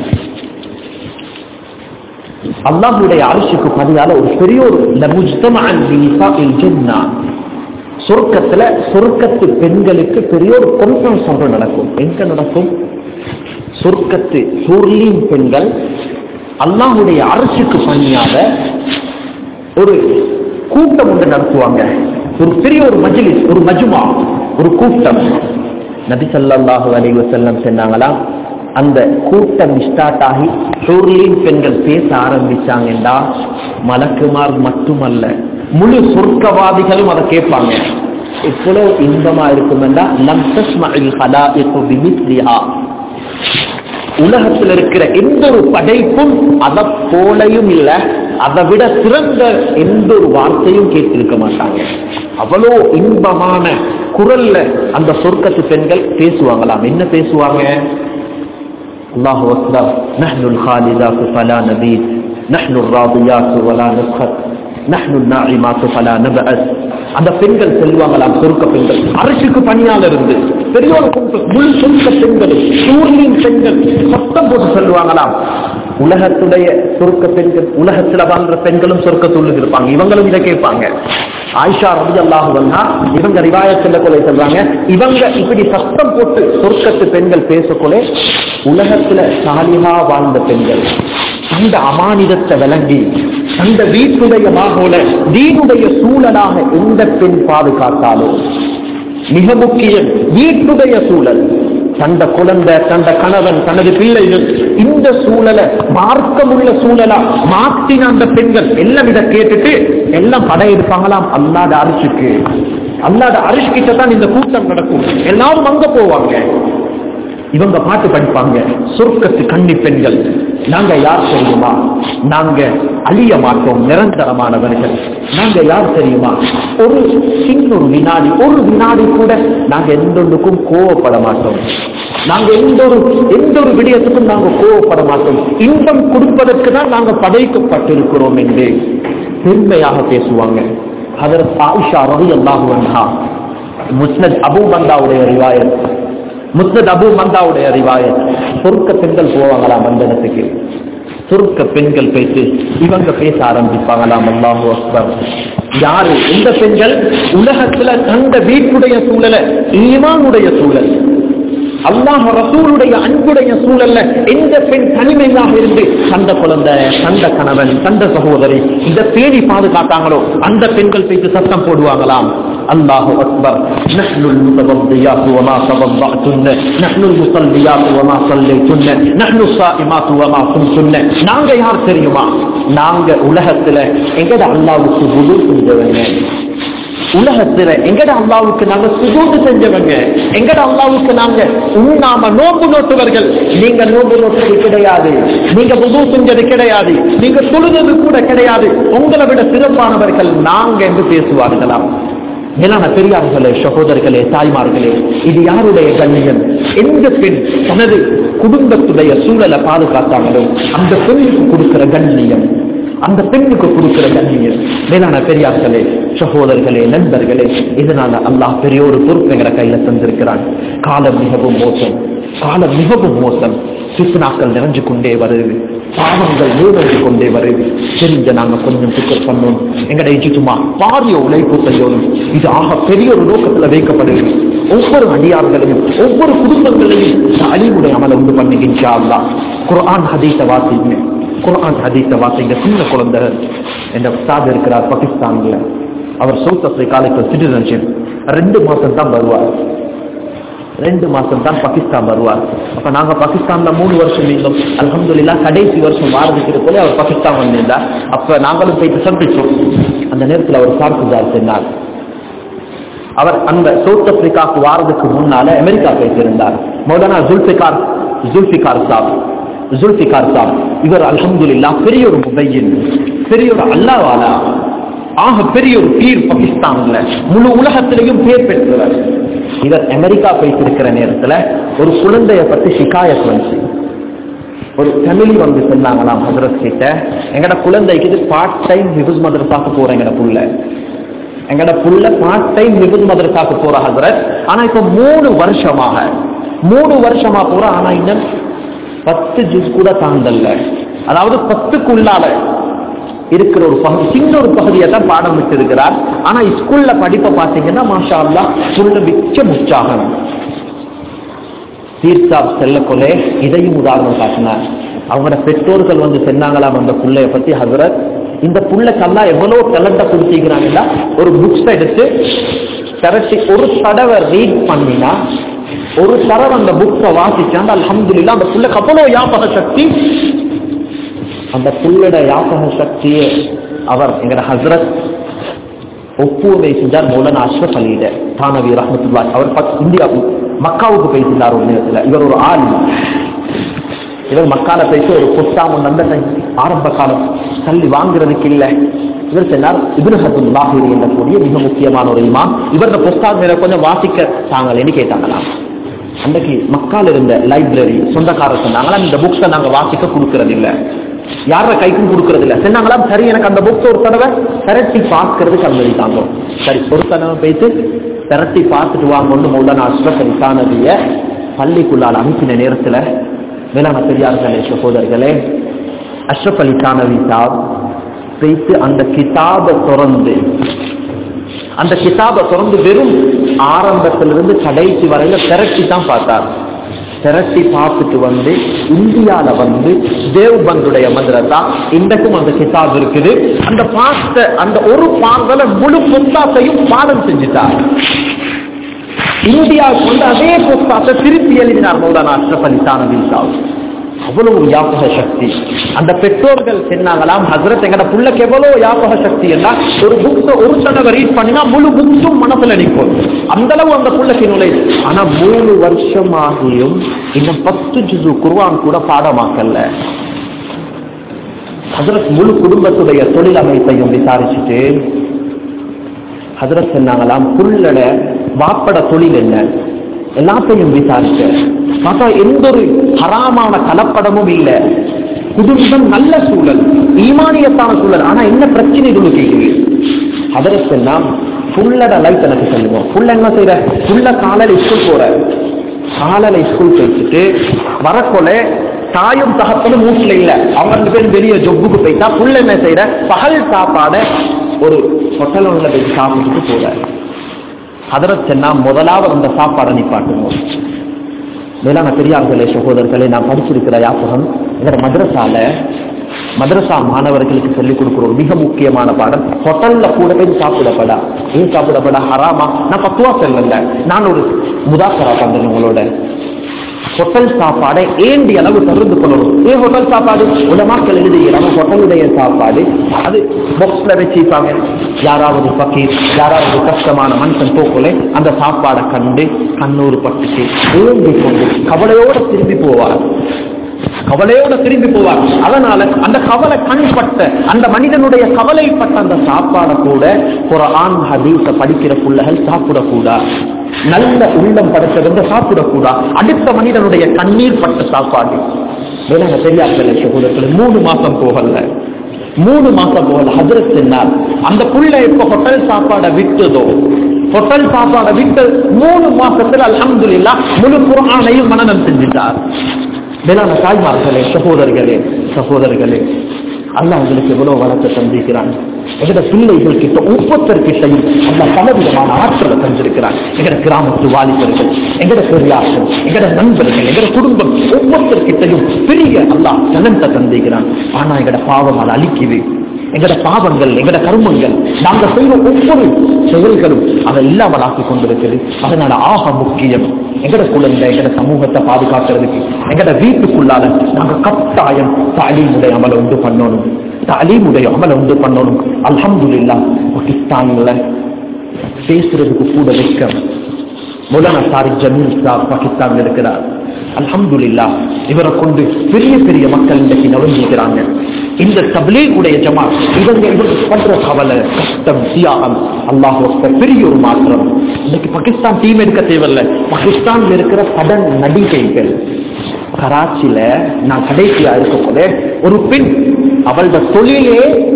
அல்லாஹுடைய அரசுக்கு பணியால ஒரு பெரிய ஒரு லமுஜ்தமஅன் பினிசாஇல் ஜன்னா. சொர்க்கத்துல சொர்க்கத்து பெண்களுக்கு பெரிய ஒரு கான்ஃபரன்ஸ் ஒன்று நடக்கும் எங்க நடக்கும் சொர்க்கத்து சூர்லீன் பெண்கள் அல்லாஹுடைய அரசுக்கு பணியால ஒரு கூட்டம் ஒன்று நடத்துவாங்க ஒரு பெரிய ஒரு மஜ்லிஸ் ஒரு மஜ்மா ஒரு கூட்டம் நபி ஸல்லல்லாஹு அலைஹி வஸல்லம் சொன்னாங்களாம் அந்த கூட்டம் ஸ்டார்ட் ஆகி சூர்லீன் பெண்கள் பேச ஆரம்பிச்சாங்கடா மலக்குமார் மட்டுமல்ல முழு சொர்க்கவாதிகளும் அதை கேட்பாங்க எவ்வளவு இன்பமா இருக்குமெண்டா லம் தஸ்மஇல் ஹலாயிகு பிமிஸ்லிஹா உலகத்தில் இருக்கிற எந்த ஒரு படைப்பும் அதை போலையும் இல்ல அதை விட சிறந்த எந்த ஒரு வார்த்தையும் கேட்டிருக்க மாட்டாங்க அவ்வளோ இன்பமான குரல்ல அந்த சொர்க்கத்து பெண்கள் பேசுவாங்களாம் என்ன பேசுவாங்க அல்லாஹு அக்பர் நஹ்னுல் ஹாலிதாத்து ஃபலா நபீத் நஹ்னுல் ராதியாத்து வலா நஸ்கத் நஹ்னுல் நாஇமாத்து ஃபலா நபஅத் அந்த பெண்கள் செல்வாங்களாம் சொர்க்க பெண்கள் அரசுக்கு பணியால இருந்து பெரிய ஒரு கூட்டம், முழு சொர்க்க பெண்கள் சூரியன் பெண்கள் சத்தம் போட்டு சொல்லுவாங்களாம் உலகத்துடைய சொர்க்க பெண்கள் உலகத்துல வாழ்ற பெண்களும் சொர்க்கத்துள்ள இருப்பாங்க இவங்களும் இதை கேட்பாங்க ஆயிஷா ரவி அல்லாஹு வந்தா இவங்க ரிவாயத்துல கொலை சொல்றாங்க இவங்க இப்படி சத்தம் போட்டு சொர்க்கத்து பெண்கள் பேசக்கொலை உலகத்துல சாலிகா வாழ்ந்த பெண்கள் அந்த அமானிதத்தை விளங்கி அந்த வீட்டுடைய மாகோல தீனுடைய சூழலாக எந்த பெண் பாதுகாத்தாலோ மிக முக்கியம் வீட்டுடைய சூழல் தந்த குழந்தை தந்த கணவன் தனது பிள்ளைகள் இந்த சூழலை மார்க்கமுள்ள சூழலா மாற்றின அந்த பெண்கள் எல்லாம் இதை கேட்டுட்டு எல்லாம் படையெடுப்பாங்களாம் அல்லாத அரிசிக்கு அல்லாத அரிசி கிட்ட தான் இந்த கூட்டம் நடக்கும் எல்லாரும் அங்க போவாங்க இவங்க பாட்டு படிப்பாங்க சொர்க்கத்து கன்னி பெண்கள் நாங்க யார் தெரியுமா நாங்க அழிய மாட்டோம் நிரந்தரமானவர்கள் நாங்க யார் தெரியுமா ஒரு சின்ன ஒரு வினாடி ஒரு வினாடி கூட நாங்க எந்த ஒன்றுக்கும் கோவப்பட மாட்டோம் நாங்க எந்த ஒரு எந்த ஒரு விடயத்துக்கும் நாங்க கோவப்பட மாட்டோம் இன்பம் கொடுப்பதற்கு தான் நாங்க படைக்கப்பட்டிருக்கிறோம் என்று பெருமையாக பேசுவாங்க அதற்கு ஆயிஷா ரவி அல்லாஹு முஸ்னத் அபு பந்தாவுடைய ரிவாயத் முஸ்னத் அபு மந்தாவுடைய ரிவாயத் சொர்க்க பெண்கள் போவாங்களாம் அந்த இடத்துக்கு சொர்க்க பெண்கள் பேசி இவங்க பேச ஆரம்பிப்பாங்களாம் அல்லாஹு அக்பர் யாரு இந்த பெண்கள் உலகத்துல தந்த வீட்டுடைய சூழல ஈமானுடைய சூழல் அல்லாஹ் ரசூலுடைய அன்புடைய சூழல்ல எந்த பெண் தனிமையாக இருந்து தந்த குழந்தை தந்த கணவன் தந்த சகோதரி இந்த பேணி பாதுகாத்தாங்களோ அந்த பெண்கள் பேசி சத்தம் போடுவாங்களாம் الله أكبر نحن المتوضيات وما توضأتن نحن المصليات وما صليتن نحن الصائمات وما صمتن நாங்க யார் தெரியுமா நாங்க உலகத்துல எங்கட அல்லாவுக்கு உதவு செஞ்சவங்க உலகத்துல எங்கட அல்லாவுக்கு நாங்க சுஜூது செஞ்சவங்க எங்கட அல்லாவுக்கு நாங்க உண்ணாம நோம்பு நோட்டுவர்கள் நீங்க நோம்பு நோட்டது கிடையாது நீங்க புது செஞ்சது கிடையாது நீங்க தொழுது கூட கிடையாது உங்களை விட சிறப்பானவர்கள் நாங்க என்று பேசுவார்களாம் மேலான பெரியார்களே சகோதரர்களே தாய்மார்களே இது யாருடைய கண்ணியம் எந்த பெண் தனது குடும்பத்துடைய சூழலை பாதுகாத்தாங்களோ அந்த பெண்ணுக்கு கொடுக்கிற கண்ணியம் அந்த பெண்ணுக்கு கொடுக்கிற கண்ணியம் மேலான பெரியார்களே சகோதரர்களே நண்பர்களே இதனால அல்லாஹ் பெரிய ஒரு பொறுப்பு எங்களை கையில தந்திருக்கிறான் காலம் மிகவும் மோசம் காலம் மிகவும் மோசம் சிசுனாக்கள் நிறைஞ்சு கொண்டே வருது பாவங்கள் நிறைஞ்சு கொண்டே வருது தெரிஞ்ச நாங்க கொஞ்சம் பிக்கப் பண்ணோம் எங்கட சும்மா பாரிய உழைப்பு செய்யணும் இது ஆக பெரிய ஒரு நோக்கத்துல வைக்கப்படுது ஒவ்வொரு அடியார்களையும் ஒவ்வொரு குடும்பங்களையும் அழிவுடைய அமலை உண்டு பண்ணுகின்றா அல்லா குர்ஆன் ஹதீஸ வாசிங்க குர்ஆன் ஹதீஸ வாசிங்க சின்ன குழந்தை என்ற உஸ்தாத் இருக்கிறார் பாகிஸ்தான்ல அவர் சவுத் ஆப்பிரிக்காலுக்கு சிட்டிசன்ஷிப் ரெண்டு மாசம் தான் வருவார் ரெண்டு மாசம் தான் பாகிஸ்தான் வருவார் அப்ப நாங்க பாகிஸ்தான்ல மூணு வருஷம் இருந்தோம் அல்ஹம்துலில்லா கடைசி வருஷம் வாரதுக்கு இருக்கோலே அவர் பாகிஸ்தான் வந்திருந்தார் அப்ப நாங்களும் போயிட்டு சந்திச்சோம் அந்த நேரத்தில் அவர் பார்க்குதார் சொன்னார் அவர் அந்த சவுத் ஆப்பிரிக்காவுக்கு வாரதுக்கு முன்னால அமெரிக்கா போயிட்டிருந்தார் மௌலானா ஜுல்பிகார் ஜுல்பிகார் சாப் ஜுல்பிகார் சாப் இவர் அல்ஹம்துலில்லா பெரிய ஒரு முபையின் பெரிய ஒரு அல்லாவாலா ஆக பெரிய ஒரு பீர் பாகிஸ்தான்ல முழு உலகத்திலையும் பேர் பெற்றவர் இவர் அமெரிக்கா போயிட்டிருக்கிற நேரத்துல ஒரு குழந்தைய பத்தி ஷிகாயத் வந்துச்சு ஒரு ஃபேமிலி வந்து சொன்னாங்களாம் ஹசரத் கிட்ட எங்கட குழந்தைக்கு இது பார்ட் டைம் ஹிபுஸ் மதரசாக்கு போற எங்கட புள்ள எங்கட புள்ள பார்ட் டைம் ஹிபுஸ் மதரசாக்கு போற ஹசரத் ஆனா இப்ப மூணு வருஷமாக மூணு வருஷமா போற ஆனா இன்னும் பத்து ஜூஸ் கூட தாண்டல்ல அதாவது பத்துக்குள்ளால இருக்கிற ஒரு பகுதி சின்ன ஒரு பகுதியை தான் பாடம் விட்டு இருக்கிறார் ஆனா ஸ்கூல்ல படிப்பை பார்த்தீங்கன்னா மாஷா அல்லா ஸ்கூல்ல மிச்ச உற்சாகம் தீர்த்தாப் செல்லக்கொலே இதையும் உதாரணம் காட்டினார் அவங்களோட பெற்றோர்கள் வந்து சொன்னாங்களாம் அந்த புள்ளைய பத்தி ஹசரத் இந்த புள்ளைக்கெல்லாம் எவ்வளவு டேலண்ட கொடுத்திருக்கிறாங்கன்னா ஒரு புக்ஸ் எடுத்து திரட்டி ஒரு தடவை ரீட் பண்ணினா ஒரு தடவை அந்த புக்ஸை வாசிச்சாங்க அல்ஹம்துலில்லாஹ் அந்த புள்ளைக்கு அவ்வளவு ஞாபக சக்தி அந்த புள்ளட ஞாபக சக்தியை அவர் எங்கட ஹசரத் ஒப்புமை செஞ்சார் மௌலானா அஷ்ரஃப் அலியிட தானவி ரஹமத்துல்லா அவர் பக்- இந்தியா மக்காவுக்கு பேசினார் ஒரு நேரத்தில் இவர் ஒரு ஆள் இவர் மக்கால பேசி ஒரு புஸ்தாமம் அந்த time, ஆரம்ப காலம் தள்ளி வாங்குறதுக்கு இல்லை இவர் சொன்னார் இப்னு ஹசன் லாஹிரி என்றக்கூடிய மிக முக்கியமான ஒரு இமாம் இவரது புஸ்தகம் மேல கொஞ்சம் வாசிக்க தாங்களேன்னு கேட்டாங்களாம் அன்றைக்கு மக்கால் இருந்த லைப்ரரி சொந்தக்காரர் சொன்னாங்களா இந்த புக்ஸை நாங்க வாசிக்க கொடுக்கறது இல்ல யார கைக்கும் கொடுக்கறது இல்ல சொன்னாங்களாம் சரி எனக்கு அந்த புக்ஸ் ஒரு தடவை திரட்டி பார்க்கறதுக்கு அனுமதித்தாங்க சரி ஒரு தடவை போயிட்டு திரட்டி பார்த்துட்டு வாங்கன்னு மௌலானா அஷ்ரஃப் அலி தானவிய பள்ளிக்குள்ளால் அனுப்பின நேரத்துல வேளாண் பெரியார்களே சகோதரர்களே அஷ்ரஃப் அலி தானவி சாப் போயிட்டு அந்த கிதாபை திறந்து அந்த கிதாபை திறந்து வெறும் ஆரம்பத்திலிருந்து கடைசி வரையில திரட்டி தான் பார்த்தார் திரட்டி பார்த்துட்டு வந்து இந்தியால வந்து தேவ்பந்துடைய மந்திரத்தா இன்றைக்கும் அந்த கிதாப் இருக்குது அந்த பார்த்த அந்த ஒரு பார்வல முழு புத்தாத்தையும் பாடம் செஞ்சுட்டார் இந்தியாவுக்கு வந்து அதே புஸ்தாத்தை திருப்பி எழுதினார் மௌலானா அஷ்ரஃப் அலி தானவி சாப் அவ்வளவு ஞாபக சக்தி அந்த பெற்றோர்கள் சொன்னாங்களாம் ஹசரத் எங்கட புள்ளைக்கு எவ்வளவு ஞாபக சக்தி எல்லாம் ஒரு புக்ஸ ஒரு தடவை ரீட் பண்ணினா முழு புக்ஸும் மனசுல நிற்கும் அந்த அளவு அந்த புள்ளைக்கு நுழையுது ஆனா மூணு வருஷம் ஆகியும் இன்னும் பத்து ஜுசு குர்வான் கூட பாடமாக்கல்ல ஹசரத் முழு குடும்பத்துடைய தொழில் அமைப்பையும் விசாரிச்சுட்டு ஹசரத் சொன்னாங்களாம் புள்ளட வாப்பட தொழில் என்ன எல்லாத்தையும் விசாரிச்ச பார்த்தா எந்த ஒரு ஹராமான கலப்படமும் இல்லை குடும்பம் நல்ல சூழல் ஈமானியத்தான சூழல் ஆனா என்ன பிரச்சனை இது கேட்குது ஹதரத் எல்லாம் புள்ளட லைஃப் எனக்கு சொல்லுவோம் புள்ள என்ன செய்யற புள்ள காலையில ஸ்கூல் போற காலையில ஸ்கூல் போயிட்டு வரக்கொல தாயும் தகப்பனும் வீட்டுல இல்ல அவங்க ரெண்டு பேரும் வெளியே ஜொப்புக்கு போயிட்டா புள்ள என்ன செய்யற பகல் சாப்பாட ஒரு ஹோட்டல் ஒன்றுல போய் சாப்பிட்டுட்டு போற ஹதரத் சென்னா முதலாவது அந்த சாப்பாடை நிப்பாட்டுவோம் மேலான பெரியார்களே சகோதரர்களே நான் படிச்சிருக்கிற யாபகம் எங்களோட மദ്രസാல மதரசா மாணவர்களுக்கு சொல்லிக் கொடுக்கிற ஒரு மிக முக்கியமான பாடம் ஹோட்டல்ல கூட போய் சாப்பிடப்படா ஏன் சாப்பிடப்படா ஹராமா நான் பத்துவா சொல்லல நான் ஒரு முதாக்கரா பண்றேன் உங்களோட ஹோட்டல் சாப்பாடை ஏண்டி அளவு தருந்து கொள்ளணும் ஏன் ஹோட்டல் சாப்பாடு உலமாக்கள் எழுதுகிறாங்க ஹோட்டலுடைய சாப்பாடு அது பாக்ஸ்ல வச்சிருப்பாங்க யாராவது பக்கீர் யாராவது கஷ்டமான மனுஷன் போக்கல அந்த சாப்பாடை கண்டு கண்ணூர் பட்டுச்சு ஏந்தி கொண்டு கவலையோட திரும்பி போவார் கவலையோட திரும்பி போவார் அதனால அந்த கவலை கண்பட்ட அந்த மனிதனுடைய கவலைப்பட்ட அந்த சாப்பாடை கூட ஒரு ஆண் ஹதீஸ படிக்கிற பிள்ளைகள் சாப்பிடக்கூடாது நல்ல உள்ளம் படைச்சவங்க சாப்பிடக்கூடாது அடுத்த மனிதனுடைய கண்ணீர் பட்ட சாப்பாடு வேணாங்க பெரியார்கள் சகோதரர்கள் மூணு மாசம் போகல மூணு மாசம் போகல ஹஜரத் சொன்னார் அந்த புள்ள இப்ப ஹோட்டல் சாப்பாடை விட்டதோ ஹோட்டல் சாப்பாடை விட்டு மூணு மாசத்துல அல்ஹம்துலில்லாஹ் முழு குர்ஆனையும் மனநம் செஞ்சிட்டார் மேலான தாய்மார்களே சகோதரர்களே சகோதரர்களே அல்லாஹ் உங்களுக்கு எவ்வளவு வளர்த்த தந்திருக்கிறான் எங்கட பிள்ளைகள் கிட்ட ஒவ்வொருத்தர்கிட்டையும் அல்ல பலவிதமான ஆற்றலை தந்திருக்கிறான் எங்கட கிராமத்து வாலிபர்கள் எங்கட பெரியார்கள் எங்கட நண்பர்கள் எங்கட குடும்பம் ஒவ்வொருத்தர்கிட்டையும் பெரிய அல்லாஹ் நலன்ட்ட தந்திருக்கிறான் ஆனா எங்கட பாவம் அதை அழிக்குது எங்கட பாவங்கள் எங்கட கர்மங்கள் நாங்க செய்த ஒவ்வொரு செயல்களும் அதை இல்லாமலாக்கி கொண்டிருக்கிறது அதனால ஆக முக்கியம் எங்கட குழந்தை எங்கட சமூகத்தை பாதுகாக்கிறதுக்கு எங்கட வீட்டுக்குள்ளால நாங்க கட்டாயம் தாலீமுடைய அமலை உண்டு பண்ணணும் தாலீமுடைய அமலை உண்டு பண்ணணும் அல்ஹம்துலில்லா பாகிஸ்தான்ல பேசுறதுக்கு கூட வைக்க மௌலானா சாரிக் ஜமீல் சாப் பாகிஸ்தான்ல இருக்கிறார் அல்ஹம்துலில்லா இவரை கொண்டு பெரிய பெரிய மக்கள் இன்றைக்கு நவஞ்சிக்கிறாங்க இந்த தப்லீகுடைய ஜமா இவங்க இவங்க பண்ற கவலை கஷ்டம் தியாகம் அல்லாஹ் பெரிய ஒரு மாற்றம் இன்னைக்கு பாகிஸ்தான் டீம் எடுக்க தேவையில்ல பாகிஸ்தான்ல இருக்கிற படன் நடிகைகள் கராச்சியில நான் கடைசியா இருக்க போல ஒரு பெண் அவளோட தொழிலே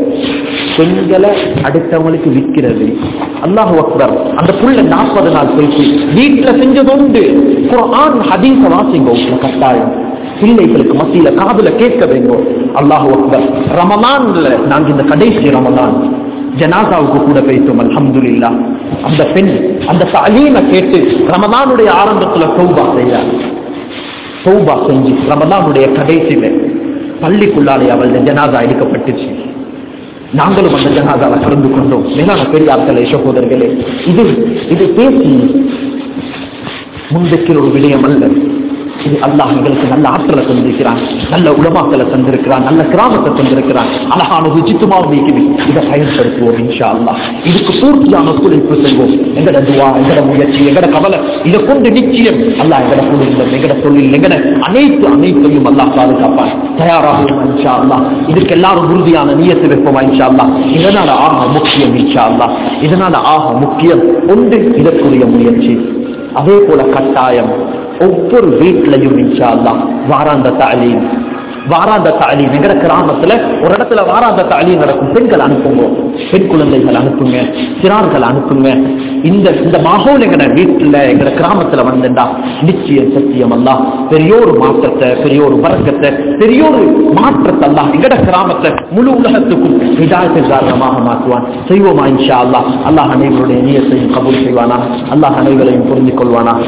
பெண்களை அடுத்தவங்களுக்கு விற்கிறது அல்லாஹ் அக்பர் அந்த புள்ள நாற்பது நாள் போயிட்டு வீட்டுல செஞ்சதுண்டு குர்ஆன் ஹதீஸ வாசிங்க உங்களை கட்டாயம் பிள்ளைகளுக்கு மத்தியில காதுல கேட்க வேண்டும் அல்லாஹ் அக்பர் ரமலான்ல நாங்க இந்த கடைசி ரமலான் ஜனாசாவுக்கு கூட பேசும் அல்ஹம்துலில்லா அந்த பெண் அந்த தாலீமை கேட்டு ரமலானுடைய ஆரம்பத்துல சௌபா செய்யறார் சௌபா செஞ்சு ரமலானுடைய கடைசியில பள்ளிக்குள்ளாலே அவள் ஜனாதா எடுக்கப்பட்டுச்சு நாங்களும் அந்த ஜனாதாவை கலந்து கொண்டோம் மேலான பெரியார்களே சகோதரர்களே இது இது பேசி முன்வைக்கிற ஒரு விடயம் அல்ல இது அல்லாஹ் எங்களுக்கு நல்ல ஆற்றலை தந்திருக்கிறான் நல்ல உலமாக்களை தந்திருக்கிறான் நல்ல கிராமத்தை தந்திருக்கிறான் அழகான விசித்துமாவும் நீக்குது இதை பயன்படுத்துவோம் இன்ஷா அல்லாஹ் இதுக்கு பூர்த்தியான ஒத்துழைப்பு செய்வோம் எங்கட துவா எங்கட முயற்சி எங்கட கவலை இதை கொண்டு நிச்சயம் அல்லாஹ் எங்கட குடும்பம் எங்கட தொழில் எங்கட அனைத்து அனைத்தையும் அல்லாஹ் பாதுகாப்பான் தயாராகும் இன்ஷா அல்லாஹ் இதுக்கு எல்லாரும் உறுதியான நியத்து வைப்போமா இன்ஷா அல்லாஹ் இதனால ஆக முக்கியம் இன்ஷா அல்லாஹ் இதனால ஆக முக்கியம் ஒன்று இதற்குரிய முயற்சி அதே போல கட்டாயம் ஒவ்வொரு வீட்டிலையும் இன்ஷா அல்லாஹ் வாராந்த தாலீம் வாராந்த தாலீம் எங்கட கிராமத்துல ஒரு இடத்துல வாராந்த தாலீம் நடக்கும் பெண்கள் அனுப்புங்க பெண் குழந்தைகள் அனுப்புங்க சிறார்கள் அனுப்புங்க இந்த இந்த மாகோல் எங்கட வீட்டுல எங்கட கிராமத்துல வந்துண்டா நிச்சயம் சத்தியம் அல்லாஹ் பெரிய ஒரு மாற்றத்தை பெரிய ஒரு வரக்கத்தை பெரிய ஒரு மாற்றத்தை அல்லாஹ் எங்கட கிராமத்தை முழு உலகத்துக்கும் ஹிதாயத்தின் காரணமாக மாற்றுவான் செய்வோமா இன்ஷா அல்லாஹ் அல்லாஹ் அனைவருடைய நியத்தையும் கபூல் செய்வானா அல்லாஹ் அனைவரையும் புரிந்து கொள்வானா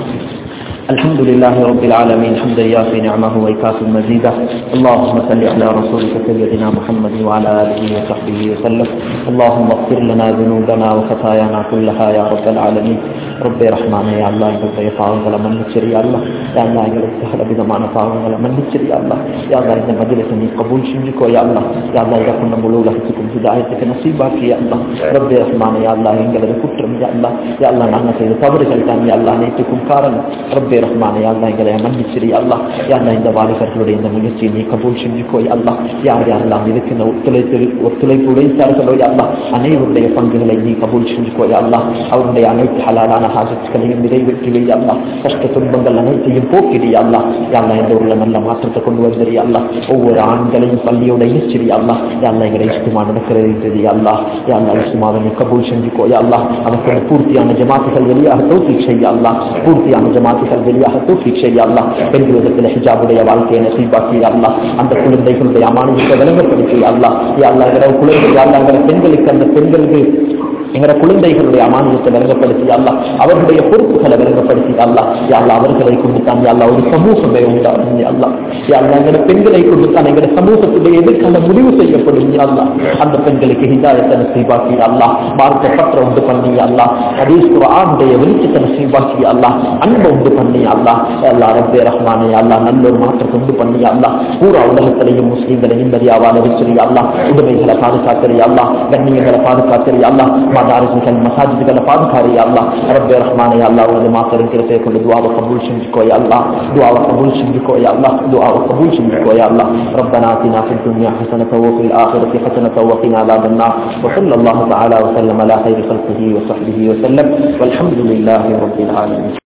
الحمد لله رب العالمين حمدا يافي نعمه ويكافي مزيدا اللهم صل على رسولك سيدنا محمد وعلى اله وصحبه وسلم اللهم اغفر لنا ذنوبنا وخطايانا كلها يا رب العالمين رب رحمن يا الله எங்களுடைய பாவங்களை மன்னிச்சிரு யா அல்லாஹ் யா அல்லாஹ் எங்களுக்கு சகல விதமான பாவங்களை மன்னிச்சிரு யா அல்லாஹ் யா அல்லாஹ் இந்த மஜ்லிஸை நீ கபூல் செஞ்சுக்கோ யா அல்லாஹ் யா அல்லாஹ் இதை கொண்ட முழு உலகத்துக்கும் ஹிதாயத்துக்கு நசீபாக்கி யா அல்லாஹ் ரப் ரஹ்மான் யா அல்லாஹ் எங்களது குற்றம் யா அல்லாஹ் யா அல்லாஹ் நாங்கள் செய்த தவறுகள் தான் யா அல்லாஹ் அனைத்துக்கும் காரணம் ரப்பே ரஹ்மானே யா அல்லாஹ் எங்களை மன்னிச்சிரு யா அல்லாஹ் யா அல்லாஹ் இந்த வாலிபர்களுடைய இந்த முயற்சியை நீ கபூல் செஞ்சுக்கோ யா அல்லாஹ் யார் யாரெல்லாம் இதுக்கு இந்த ஒத்துழைப்பு ஒத்துழைப்பு உழைத்தார்களோ யா அல்லாஹ் அனைவருடைய பங்குகளை நீ கபூல் செஞ்சுக்கோ யா அல்லாஹ் அவருடைய அனைத்து ஹலாலான ஹாஜத்துகளையும் நிறைவேற்றி வை யா அல்லாஹ் கஷ்ட துன்பங்கள் அனைத்தையும் போக்கிடு யா அல்லாஹ் யா அல்லாஹ் இந்த ஊர்ல நல்ல மாற்றத்தை கொண்டு வந்தது யா அல்லாஹ் ஒவ்வொரு ஆண்களையும் பள்ளியோட ஈச்சிரி யா அல்லாஹ் யா அல்லாஹ் எங்களை இஷ்டமா நடக்கிறது யா அல்லாஹ் யா அல்லாஹ் இஷ்டமாக நீ கபூல் செஞ்சுக்கோ யா அல்லாஹ் அவர்கள் பூர்த்தியான ஜமாத்துகள் வெளியாக தோஃபிக் செய்ய அல்லாஹ் பூர்த்தியான ஜமாத்துகள் வெளியாக தோஃபிக் செய்ய அல்லாஹ் பெண்களுடைய ஹிஜாபுடைய வாழ்க்கையை நசீபாக்கி யா அல்லாஹ் அந்த குழந்தைகளுடைய அமானுஷத்தை விளங்கப்படுத்தி யா அல்லாஹ் யா அல்லாஹ் எங்களை குழந்தை யா அல்லாஹ் எங்களை பெண்களுக்கு அந்த பெண்களுக்கு எங்களோட குழந்தைகளுடைய அமானியத்தை விளங்கப்படுத்தி அல்லா அவர்களுடைய பொறுப்புகளை விளங்கப்படுத்தி அல்லா யாழ்லா அவர்களை கொண்டு தான் யாழ்லா ஒரு சமூகமே உண்டாகும் அல்லா யாழ்லா எங்களோட பெண்களை கொண்டு தான் எங்களோட சமூகத்துடைய எதிர்கால முடிவு செய்யப்படும் அல்லா அந்த பெண்களுக்கு ஹிதாயத்தை நசீபாக்கி அல்லா மார்க்க பற்ற உண்டு பண்ணி அல்லா ஹதீஸ் குர்ஆனுடைய வெளிச்சத்தை நசீபாக்கி அல்லா அன்பை உண்டு பண்ணி அல்லா அல்லா ரப்பே ரஹ்மானே அல்லா நல்ல ஒரு மாற்றத்தை உண்டு பண்ணி அல்லா பூரா உலகத்திலையும் முஸ்லீம்களை நிம்மதியா வாழ வச்சிரு அல்லா உடமைகளை பாதுகாக்கிறீ அல்லா கண்ணியங்களை பாதுகாக்கிறீ அல்லா மதாரிசுகள் மசாஜிதுகளை பாதுகாரி அல்லா ரப்பே ரஹ்மானே அல்லா உனது மாத்திரம் இருக்கிறதே கொண்டு துவாவை கபூல் செஞ்சுக்கோ அல்லா துவாவை கபூல் செஞ்சுக்கோ அல்லா துவாவை கபூல் செஞ்சுக்கோ அல்லா ربنا آتنا في الدنيا حسنة وفي الآخرة حسنة وقنا عذاب النار وصلى الله تعالى وسلم على خير خلقه وصحبه وسلم والحمد لله رب العالمين